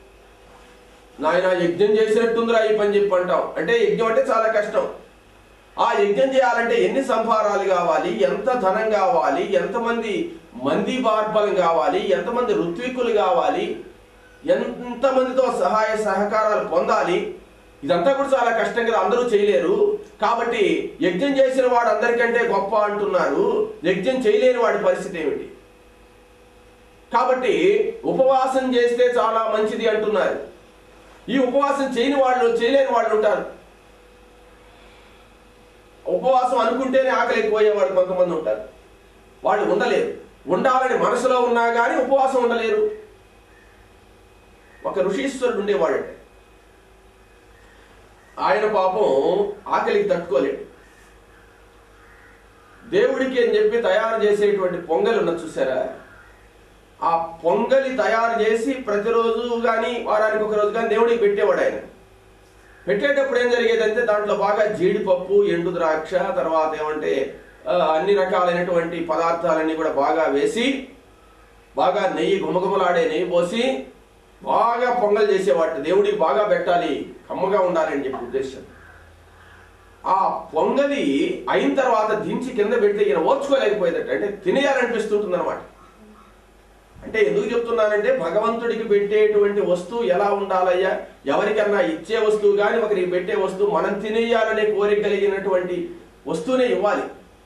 నాయన యజ్ఞం చేసినట్టుందిరా ఈ పని చెప్పి అంటాం అంటే యజ్ఞం అంటే చాలా కష్టం ఆ యజ్ఞం చేయాలంటే ఎన్ని సంభారాలు కావాలి ఎంత ధనం కావాలి ఎంతమంది మంది బార్బలం కావాలి ఎంతమంది ఋత్వికులు కావాలి ఎంతమందితో సహాయ సహకారాలు పొందాలి ఇదంతా కూడా చాలా కష్టం కదా అందరూ చేయలేరు కాబట్టి యజ్ఞం చేసిన వాడు అందరికంటే గొప్ప అంటున్నారు యజ్ఞం చేయలేని వాడి పరిస్థితి ఏమిటి కాబట్టి ఉపవాసం చేస్తే చాలా మంచిది అంటున్నారు ఈ ఉపవాసం చేయని వాళ్ళు చేయలేని వాళ్ళు ఉంటారు ఉపవాసం అనుకుంటేనే ఆకలి ఎక్కువయ్యే వాళ్ళు కొంతమంది ఉంటారు వాళ్ళు ఉండలేరు ఉండాలని మనసులో ఉన్నా కానీ ఉపవాసం ఉండలేరు ఒక ఋషీశ్వరుడు ఉండేవాడు ఆయన పాపం ఆకలికి తట్టుకోలేడు దేవుడికి అని చెప్పి తయారు చేసేటువంటి పొంగల్ ఉన్న చూసారా ఆ పొంగలి తయారు చేసి ప్రతిరోజు కానీ వారానికి ఒక రోజు కానీ దేవుడికి పెట్టేవాడు ఆయన పెట్టేటప్పుడు ఏం జరిగేదంటే దాంట్లో బాగా జీడిపప్పు ఎండు ద్రాక్ష తర్వాత ఏమంటే ఆ, అన్ని రకాలైనటువంటి పదార్థాలన్నీ కూడా బాగా వేసి బాగా నెయ్యి గుమగుమలాడే నెయ్యి పోసి బాగా పొంగల్ చేసేవాడు దేవుడికి బాగా పెట్టాలి కమ్మగా ఉండాలి అని చెప్పి ఉద్దేశం ఆ పొంగలి అయిన తర్వాత దించి కింద పెడితే ఈయన ఓర్చుకోలేకపోయేదట అంటే తినేయాలనిపిస్తుంటుంది అనమాట అంటే ఎందుకు చెప్తున్నానంటే భగవంతుడికి పెట్టేటువంటి వస్తువు ఎలా ఉండాలయ్యా ఎవరికన్నా ఇచ్చే వస్తువు కానీ ఒకరికి పెట్టే వస్తువు మనం తినేయాలనే కోరిక కలిగినటువంటి వస్తువునే ఇవ్వాలి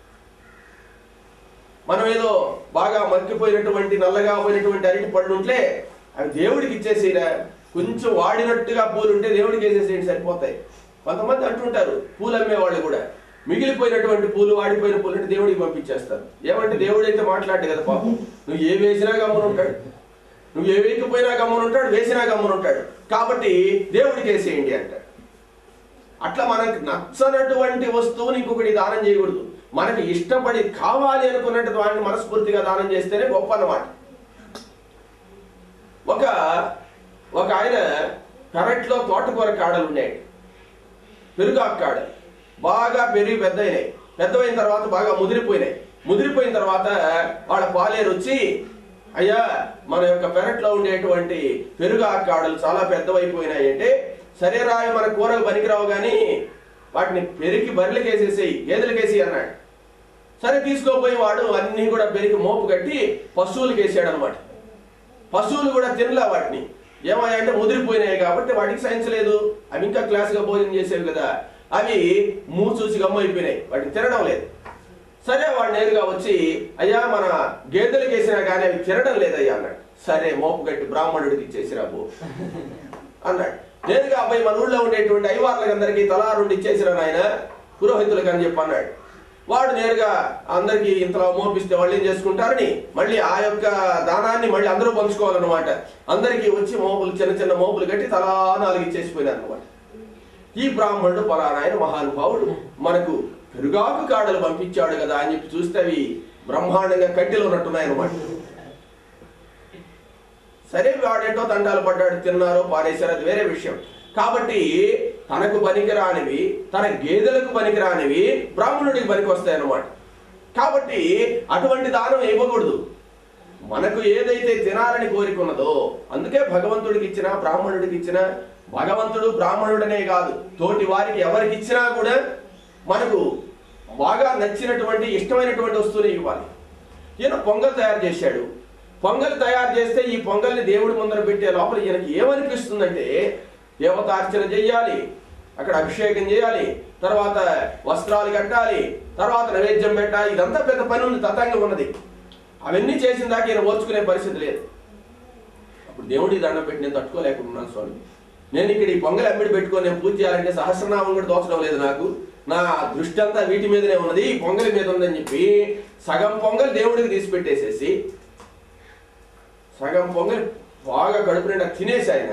మనం ఏదో బాగా మక్కిపోయినటువంటి నల్లగా పోయినటువంటి అరటి పళ్ళు ఉంటే అవి దేవుడికి ఇచ్చేసేరా కొంచెం వాడినట్టుగా పూలు ఉంటే దేవుడికి వేసేసేయండి సరిపోతాయి కొంతమంది అంటుంటారు పూలు అమ్మే వాళ్ళు కూడా మిగిలిపోయినటువంటి పూలు వాడిపోయిన పూలు అంటే దేవుడికి పంపించేస్తారు ఏమంటే దేవుడు అయితే మాట్లాడు కదా పాపం నువ్వు ఏ వేసినా గమ్మున ఉంటాడు నువ్వు ఏ వేయకపోయినా గమ్మున ఉంటాడు వేసినా గమ్మున ఉంటాడు కాబట్టి దేవుడికి వేసేయండి అంటాడు అట్లా మనకి నచ్చనటువంటి వస్తువుని ఇంకొకటి దానం చేయకూడదు మనకి ఇష్టపడి కావాలి అనుకున్నట్టు వాడిని మనస్ఫూర్తిగా దానం చేస్తేనే గొప్ప అన్నమాట ఒక ఒక ఆయన పెరట్లో తోటకూర కాడలు ఉన్నాయి పెరుగాకు కాడలు బాగా పెరిగి పెద్ద అయినాయి పెద్దవైన తర్వాత బాగా ముదిరిపోయినాయి ముదిరిపోయిన తర్వాత వాళ్ళ పాలేరు వచ్చి అయ్యా మన యొక్క పెరట్లో ఉండేటువంటి పెరుగాకు కాడలు చాలా పెద్దవైపోయినాయి అంటే సరే రాయి మన కూరలు పనికిరావు కానీ వాటిని పెరిగి బర్రెలకేసేసేయి గేదెలకేసి అన్నాడు సరే తీసుకోపోయి వాడు అన్ని కూడా పెరిగి మోపు కట్టి పశువులకు వేసాడు అనమాట పశువులు కూడా తినలే వాటిని ఏమయ్యా అంటే ముదిరిపోయినాయి కాబట్టి వాటికి సైన్స్ లేదు అవి ఇంకా క్లాస్గా భోజనం చేసేవి కదా అవి మూ చూసి గమ్మైపోయినాయి వాటిని తినడం లేదు సరే వాడు నేరుగా వచ్చి అయ్యా మన గేదెలకు వేసినా కానీ అవి తినడం లేదయ్యా అన్నాడు సరే మోపు కట్టి బ్రాహ్మణుడికి ఇచ్చేసిరా పో అన్నాడు నేరుగా అబ్బాయి మన ఊళ్ళో ఉండేటువంటి ఐవార్లకు అందరికీ తలా రెండు ఇచ్చేసిరా నాయన పురోహితులకు అని చెప్పి అన్నాడు వాడు నేరుగా అందరికి ఇంతలో మోపిస్తే వాళ్ళు ఏం చేసుకుంటారని మళ్ళీ ఆ యొక్క దానాన్ని మళ్ళీ అందరూ పంచుకోవాలన్నమాట అందరికీ వచ్చి మోపులు చిన్న చిన్న మోపులు కట్టి తలా నాలుగు ఇచ్చేసిపోయినారు అనమాట ఈ బ్రాహ్మణుడు పలానా ఆయన మహానుభావుడు మనకు పెరుగాకు కాడలు పంపించాడు కదా అని చెప్పి చూస్తే అవి బ్రహ్మాండంగా కట్టెలు ఉన్నట్టున్నాయి అనమాట సరే వాడేటో తండాలు పడ్డాడు తిన్నారో పారేశారు అది వేరే విషయం కాబట్టి తనకు పనికిరానివి తన గేదెలకు పనికిరానివి బ్రాహ్మణుడికి పనికి వస్తాయి అన్నమాట కాబట్టి అటువంటి దానం ఇవ్వకూడదు మనకు ఏదైతే తినాలని కోరిక ఉన్నదో అందుకే భగవంతుడికి ఇచ్చిన బ్రాహ్మణుడికి ఇచ్చిన భగవంతుడు బ్రాహ్మణుడనే కాదు తోటి వారికి ఎవరికి ఇచ్చినా కూడా మనకు బాగా నచ్చినటువంటి ఇష్టమైనటువంటి వస్తువుని ఇవ్వాలి ఈయన పొంగల్ తయారు చేశాడు పొంగల్ తయారు చేస్తే ఈ పొంగల్ని దేవుడి ముందర పెట్టే లోపల ఈయనకి ఏమనిపిస్తుందంటే దేవతార్చన చెయ్యాలి అక్కడ అభిషేకం చేయాలి తర్వాత వస్త్రాలు కట్టాలి తర్వాత నైవేద్యం పెట్టాలి ఇదంతా పెద్ద పని ఉంది తతంగం ఉన్నది అవన్నీ చేసిన దాకా ఈయన ఓర్చుకునే పరిస్థితి లేదు అప్పుడు దేవుడి దండం పెట్టి నేను తట్టుకోలేకున్నాను స్వామి నేను ఇక్కడ ఈ పొంగల్ అమ్మిడి పెట్టుకొని నేను పూజ చేయాలంటే సహస్రనామం కూడా దోచడం లేదు నాకు నా దృష్టి అంతా వీటి మీదనే ఉన్నది ఈ పొంగలి మీద ఉందని చెప్పి సగం పొంగల్ దేవుడికి తీసి పెట్టేసేసి సగం పొంగల్ బాగా కడుపు నిండా తినేసి ఆయన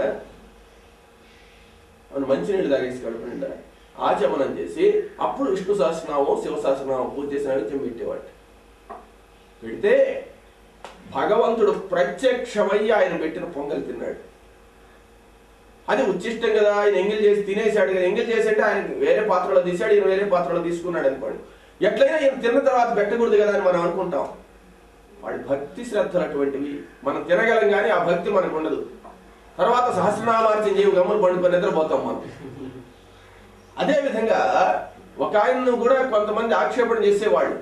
అవును మంచినీళ్ళు తాగేసి కడుపు నిండా ఆచమనం చేసి అప్పుడు విష్ణు సహస్రనామం శివ సహస్రనామం పూజ చేసిన నైవేద్యం పెట్టేవాడు పెడితే భగవంతుడు ప్రత్యక్షమయ్యి ఆయన పెట్టిన పొంగల్ తిన్నాడు అది ఉచ్చిష్టం కదా ఆయన ఎంగిల్ చేసి తినేశాడు కదా ఎంగిల్ చేసి అంటే ఆయన వేరే పాత్రలో తీశాడు ఈయన వేరే పాత్రలో తీసుకున్నాడు అనుకోండి ఎట్లయినా ఈయన తిన్న తర్వాత పెట్టకూడదు కదా అని మనం అనుకుంటాం వాడి భక్తి శ్రద్ధలు అటువంటివి మనం తినగలం కానీ ఆ భక్తి మనకు ఉండదు తర్వాత సహస్రనామార్చన చేయవు గమ్మును పండుకొని నిద్రపోతాం మనం అదే విధంగా ఒక ఆయన్ను కూడా కొంతమంది ఆక్షేపణ చేసేవాళ్ళు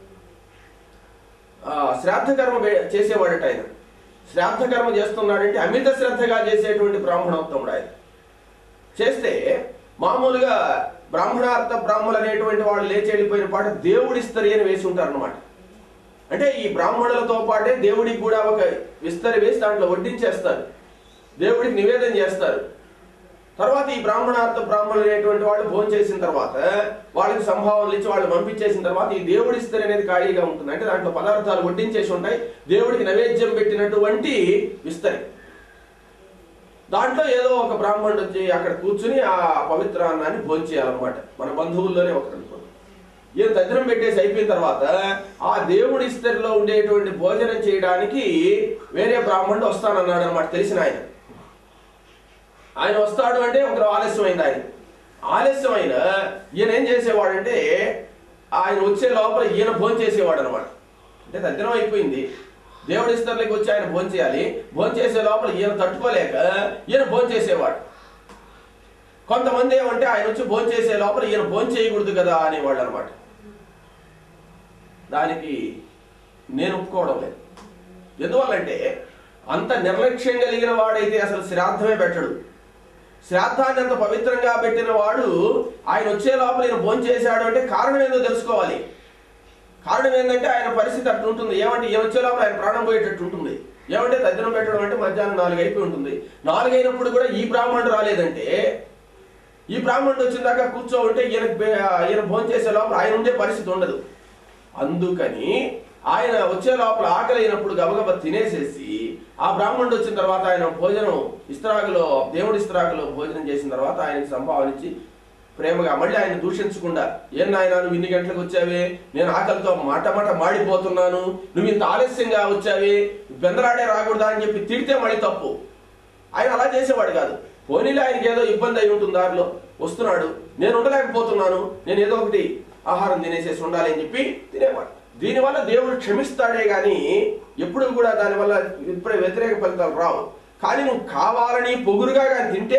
ఆ, శ్రాద్ధ కర్మ వే- చేసేవాడట ఆయన శ్రాద్ధ కర్మ చేస్తున్నాడంటే అమిత శ్రద్ధగా చేసేటువంటి బ్రాహ్మణోత్తముడు ఆయన చేస్తే మామూలుగా బ్రాహ్మణార్థ బ్రాహ్మణులు అనేటువంటి వాళ్ళు లేచి వెళ్ళిపోయిన పాట దేవుడిస్తరి అని వేసి ఉంటారు అనమాట అంటే ఈ బ్రాహ్మణులతో పాటే దేవుడికి కూడా ఒక విస్తరి వేసి దాంట్లో వడ్డించేస్తారు దేవుడికి నివేదన చేస్తారు తర్వాత ఈ బ్రాహ్మణార్థ బ్రాహ్మణులు అనేటువంటి వాళ్ళు భోజనం చేసిన తర్వాత వాళ్ళకి సంభావనలు ఇచ్చి వాళ్ళు పంపించేసిన తర్వాత ఈ దేవుడి ఇస్తరి అనేది ఖాళీగా ఉంటుంది అంటే దాంట్లో పదార్థాలు వడ్డించేసి ఉంటాయి దేవుడికి నైవేద్యం పెట్టినటువంటి విస్తరి దాంట్లో ఏదో ఒక బ్రాహ్మణుడు వచ్చి అక్కడ కూర్చుని ఆ పవిత్ర అన్నాన్ని భోజనం చేయాలన్నమాట మన బంధువుల్లోనే ఒకరు అనుకోండి ఈయన తద్దినం పెట్టేసి అయిపోయిన తర్వాత ఆ దేవుడి ఇస్తరిలో ఉండేటువంటి భోజనం చేయడానికి వేరే బ్రాహ్మణుడు వస్తానన్నాడు అనమాట తెలిసిన ఆయన ఆయన వస్తాడు అంటే ఒకరు ఆలస్యమైంది ఆయన ఆలస్యమైన ఈయన ఏం చేసేవాడంటే ఆయన వచ్చే లోపల ఈయన భోజనం చేసేవాడు అనమాట అంటే తద్దినం అయిపోయింది దేవుడి ఇస్తర్లకి వచ్చి ఆయన భోజనం చేయాలి భోజనం చేసే లోపల ఈయన తట్టుకోలేక ఈయన భోజనం చేసేవాడు కొంతమంది ఏమంటే ఆయన వచ్చి భోజనం చేసే లోపల ఈయన భోజనం చేయకూడదు కదా అనేవాళ్ళు అనమాట దానికి నేను ఒప్పుకోవడం లేదు ఎందువల్లంటే అంత నిర్లక్ష్యం కలిగిన వాడైతే అసలు శ్రాద్ధమే పెట్టడు శ్రాద్ధాన్ని అంత పవిత్రంగా పెట్టిన వాడు ఆయన వచ్చే లోపల ఈయన భోజనం చేశాడు అంటే కారణం ఏందో తెలుసుకోవాలి కారణం ఏంటంటే ఆయన పరిస్థితి అట్లా ఉంటుంది ఏమంటే ఈయన వచ్చే లోపల ఆయన ప్రాణం పోయేటట్టు ఉంటుంది ఏమంటే తద్దినం పెట్టడం అంటే మధ్యాహ్నం నాలుగు అయిపోయి ఉంటుంది నాలుగు అయినప్పుడు కూడా ఈ బ్రాహ్మణుడు రాలేదంటే ఈ బ్రాహ్మణుడు వచ్చిన దాకా కూర్చో ఉంటే ఈయన ఈయన భోజనం చేసే లోపల ఆయన ఉండే పరిస్థితి ఉండదు అందుకని ఆయన వచ్చే లోపల ఆకలి అయినప్పుడు గబగబ తినేసేసి ఆ బ్రాహ్మణుడు వచ్చిన తర్వాత ఆయన భోజనం ఇస్త్రాకులో దేవుడి ఇస్త్రాకులో భోజనం చేసిన తర్వాత ఆయనకి సంభావనించి ప్రేమగా మళ్ళీ ఆయన దూషించకుండా ఏం నాయన నువ్వు ఇన్ని గంటలకు వచ్చావే నేను ఆకలితో మాట మాట మాడిపోతున్నాను నువ్వు ఇంత ఆలస్యంగా వచ్చావే బెందరాడే రాకూడదా అని చెప్పి తిడితే మళ్ళీ తప్పు ఆయన అలా చేసేవాడు కాదు పోనీలో ఆయనకి ఏదో ఇబ్బంది అయి ఉంటుంది దారిలో వస్తున్నాడు నేను ఉండలేకపోతున్నాను నేను ఏదో ఒకటి ఆహారం తినేసేసి ఉండాలి అని చెప్పి తినేవాడు దీనివల్ల దేవుడు క్షమిస్తాడే గాని ఎప్పుడు కూడా దానివల్ల ఇప్పుడే వ్యతిరేక ఫలితాలు రావు కానీ నువ్వు కావాలని పొగురుగా కానీ తింటే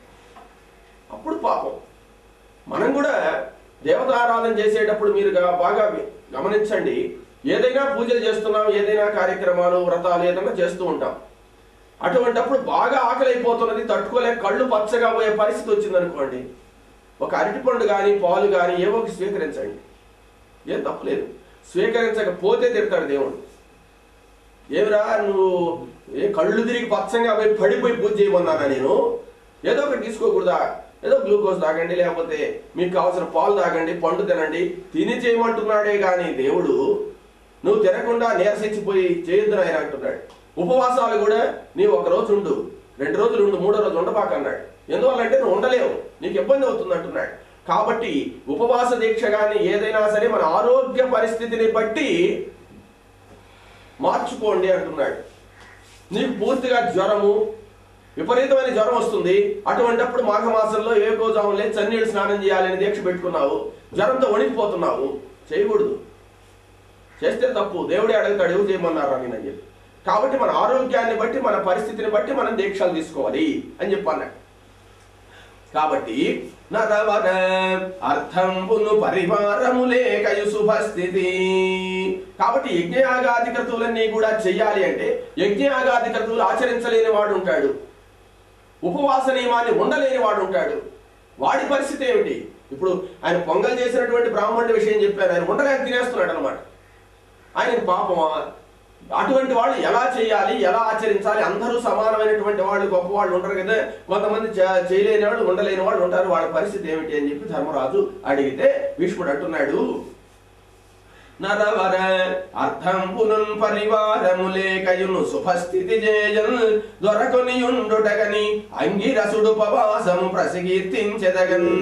అప్పుడు పాపం మనం కూడా దేవతారాధన చేసేటప్పుడు మీరు గా- బాగా వి- గమనించండి ఏదైనా పూజలు చేస్తున్నాం ఏదైనా కార్యక్రమాలు వ్రతాలు ఏదైనా చేస్తూ ఉంటాం అటువంటప్పుడు బాగా ఆకలి అయిపోతున్నది తట్టుకోలేక కళ్ళు పచ్చగా పోయే పరిస్థితి వచ్చింది అనుకోండి ఒక అరటిపండు కానీ పాలు కానీ ఏవో ఒకటి స్వీకరించండి ఏం తప్పలేదు స్వీకరించకపోతే తిడతాడు దేవుడు ఏమిరా నువ్వు ఏ కళ్ళు తిరిగి పచ్చంగా పోయి పడిపోయి పూజ చేయమన్నానా నేను ఏదో ఒకటి తీసుకోకూడదా ఏదో గ్లూకోజ్ తాగండి లేకపోతే మీకు కావాల్సిన పాలు తాగండి పండు తినండి తిని చేయమంటున్నాడే కానీ దేవుడు నువ్వు తినకుండా నీరసించిపోయి చేయొద్దు ఆయన అంటున్నాడు ఉపవాసాలు కూడా నీవు ఒక రోజు ఉండు రెండు రోజులు ఉండు మూడో రోజు ఉండబాక అన్నాడు ఎందువల్లంటే నువ్వు ఉండలేవు నీకు ఇబ్బంది అవుతుంది అంటున్నాడు కాబట్టి ఉపవాస దీక్ష కానీ ఏదైనా సరే మన ఆరోగ్య పరిస్థితిని బట్టి మార్చుకోండి అంటున్నాడు నీకు పూర్తిగా జ్వరము విపరీతమైన జ్వరం వస్తుంది అటువంటప్పుడు మాఘమాసంలో ఏకోజాము లేదు చన్నీళ్ళు స్నానం చేయాలని దీక్ష పెట్టుకున్నావు జ్వరంతో వణికిపోతున్నావు చేయకూడదు చేస్తే తప్పు దేవుడే అడుగుతాడు ఎవరు చేయమన్నారు అని నేను చెప్పి కాబట్టి మన ఆరోగ్యాన్ని బట్టి మన పరిస్థితిని బట్టి మనం దీక్షలు తీసుకోవాలి అని చెప్పి అన్నాడు కాబట్టి నరవర అర్థంబును పరివారము లేకయు శుభస్థితి కాబట్టి యజ్ఞయాగాది క్రతువులన్నీ కూడా చెయ్యాలి అంటే యజ్ఞయాగాది క్రతువులు ఆచరించలేని వాడు ఉంటాడు ఉపవాస నియమాన్ని ఉండలేని వాడు ఉంటాడు వాడి పరిస్థితి ఏమిటి ఇప్పుడు ఆయన పొంగల్ చేసినటువంటి బ్రాహ్మణుడి విషయం చెప్పారు ఆయన ఉండలేక తినేస్తున్నాడు అనమాట ఆయనకి పాపమా అటువంటి వాళ్ళు ఎలా చేయాలి ఎలా ఆచరించాలి అందరూ సమానమైనటువంటి వాళ్ళు గొప్ప వాళ్ళు ఉంటారు కదా కొంతమంది చే- చేయలేని వాళ్ళు ఉండలేని వాళ్ళు ఉంటారు వాళ్ళ పరిస్థితి ఏమిటి అని చెప్పి ధర్మరాజు అడిగితే భీష్ముడు అంటున్నాడు నరవర అర్థంపునున్ పరివారము లేకయును శుభస్థితి జేయన్ దొరకొనియుండుటగని అంగిరసుడు ఉపవాసము ప్రసికీర్తించెదగన్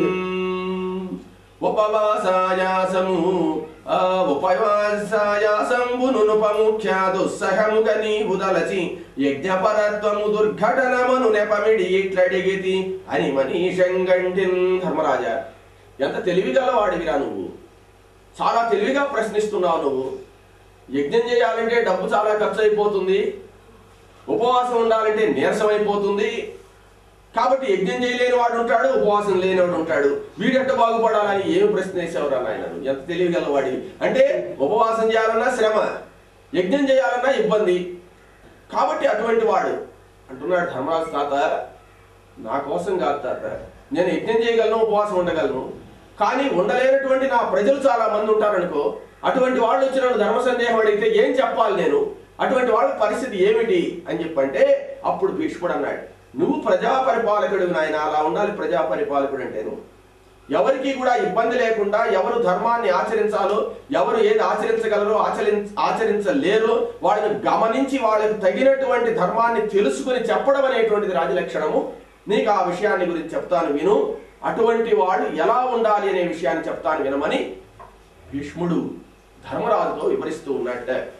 ఉపవాసాయాసము ఆ ఉపవాసాయాసంబునుపముఖ్య దుస్సహముగ నీవు దలచి యజ్ఞపరత్వము దుర్ఘటనమను నెపమిడి ఇట్లడిగితి అని మనీషంగంటిన్ ధర్మరాజా ఎంత తెలివిగల వాడివిరా నువ్వు చాలా తెలివిగా ప్రశ్నిస్తున్నావు నువ్వు యజ్ఞం చేయాలంటే డబ్బు చాలా ఖర్చు అయిపోతుంది ఉపవాసం ఉండాలంటే నీరసం అయిపోతుంది కాబట్టి యజ్ఞం చేయలేని వాడు ఉంటాడు ఉపవాసం లేనివాడు ఉంటాడు వీడెట్ట బాగుపడాలని ఏమి ప్రశ్న వేసేవరా నాయన నువ్వు? ఎంత తెలివిగల వాడివి అంటే ఉపవాసం చేయాలన్నా శ్రమ యజ్ఞం చేయాలన్నా ఇబ్బంది కాబట్టి అటువంటి వాడు అంటున్నాడు ధర్మరాజు తాత నా కోసం కాదు తాత నేను యజ్ఞం చేయగలను ఉపవాసం ఉండగలను కానీ ఉండలేనటువంటి నా ప్రజలు చాలా మంది ఉంటారనుకో అటువంటి వాళ్ళు వచ్చి నన్ను ధర్మ సందేహం అడిగితే ఏం చెప్పాలి నేను అటువంటి వాళ్ళ పరిస్థితి ఏమిటి అని చెప్పంటే అప్పుడు భీష్ముడు అన్నాడు నువ్వు ప్రజా పరిపాలకుడు నాయన అలా ఉండాలి ప్రజా పరిపాలకుడు అంటే నువ్వు ఎవరికి కూడా ఇబ్బంది లేకుండా ఎవరు ధర్మాన్ని ఆచరించాలో ఎవరు ఏది ఆచరించగలరో ఆచరిం ఆచరించలేరో వాళ్ళని గమనించి వాళ్ళకి తగినటువంటి ధర్మాన్ని తెలుసుకుని చెప్పడం అనేటువంటిది రాజలక్షణము నీకు ఆ విషయాన్ని గురించి చెప్తాను విను అటువంటి వాళ్ళు ఎలా ఉండాలి అనే విషయాన్ని చెప్తాను వినమని భీష్ముడు ధర్మరాజుతో వివరిస్తూ ఉన్నట్ట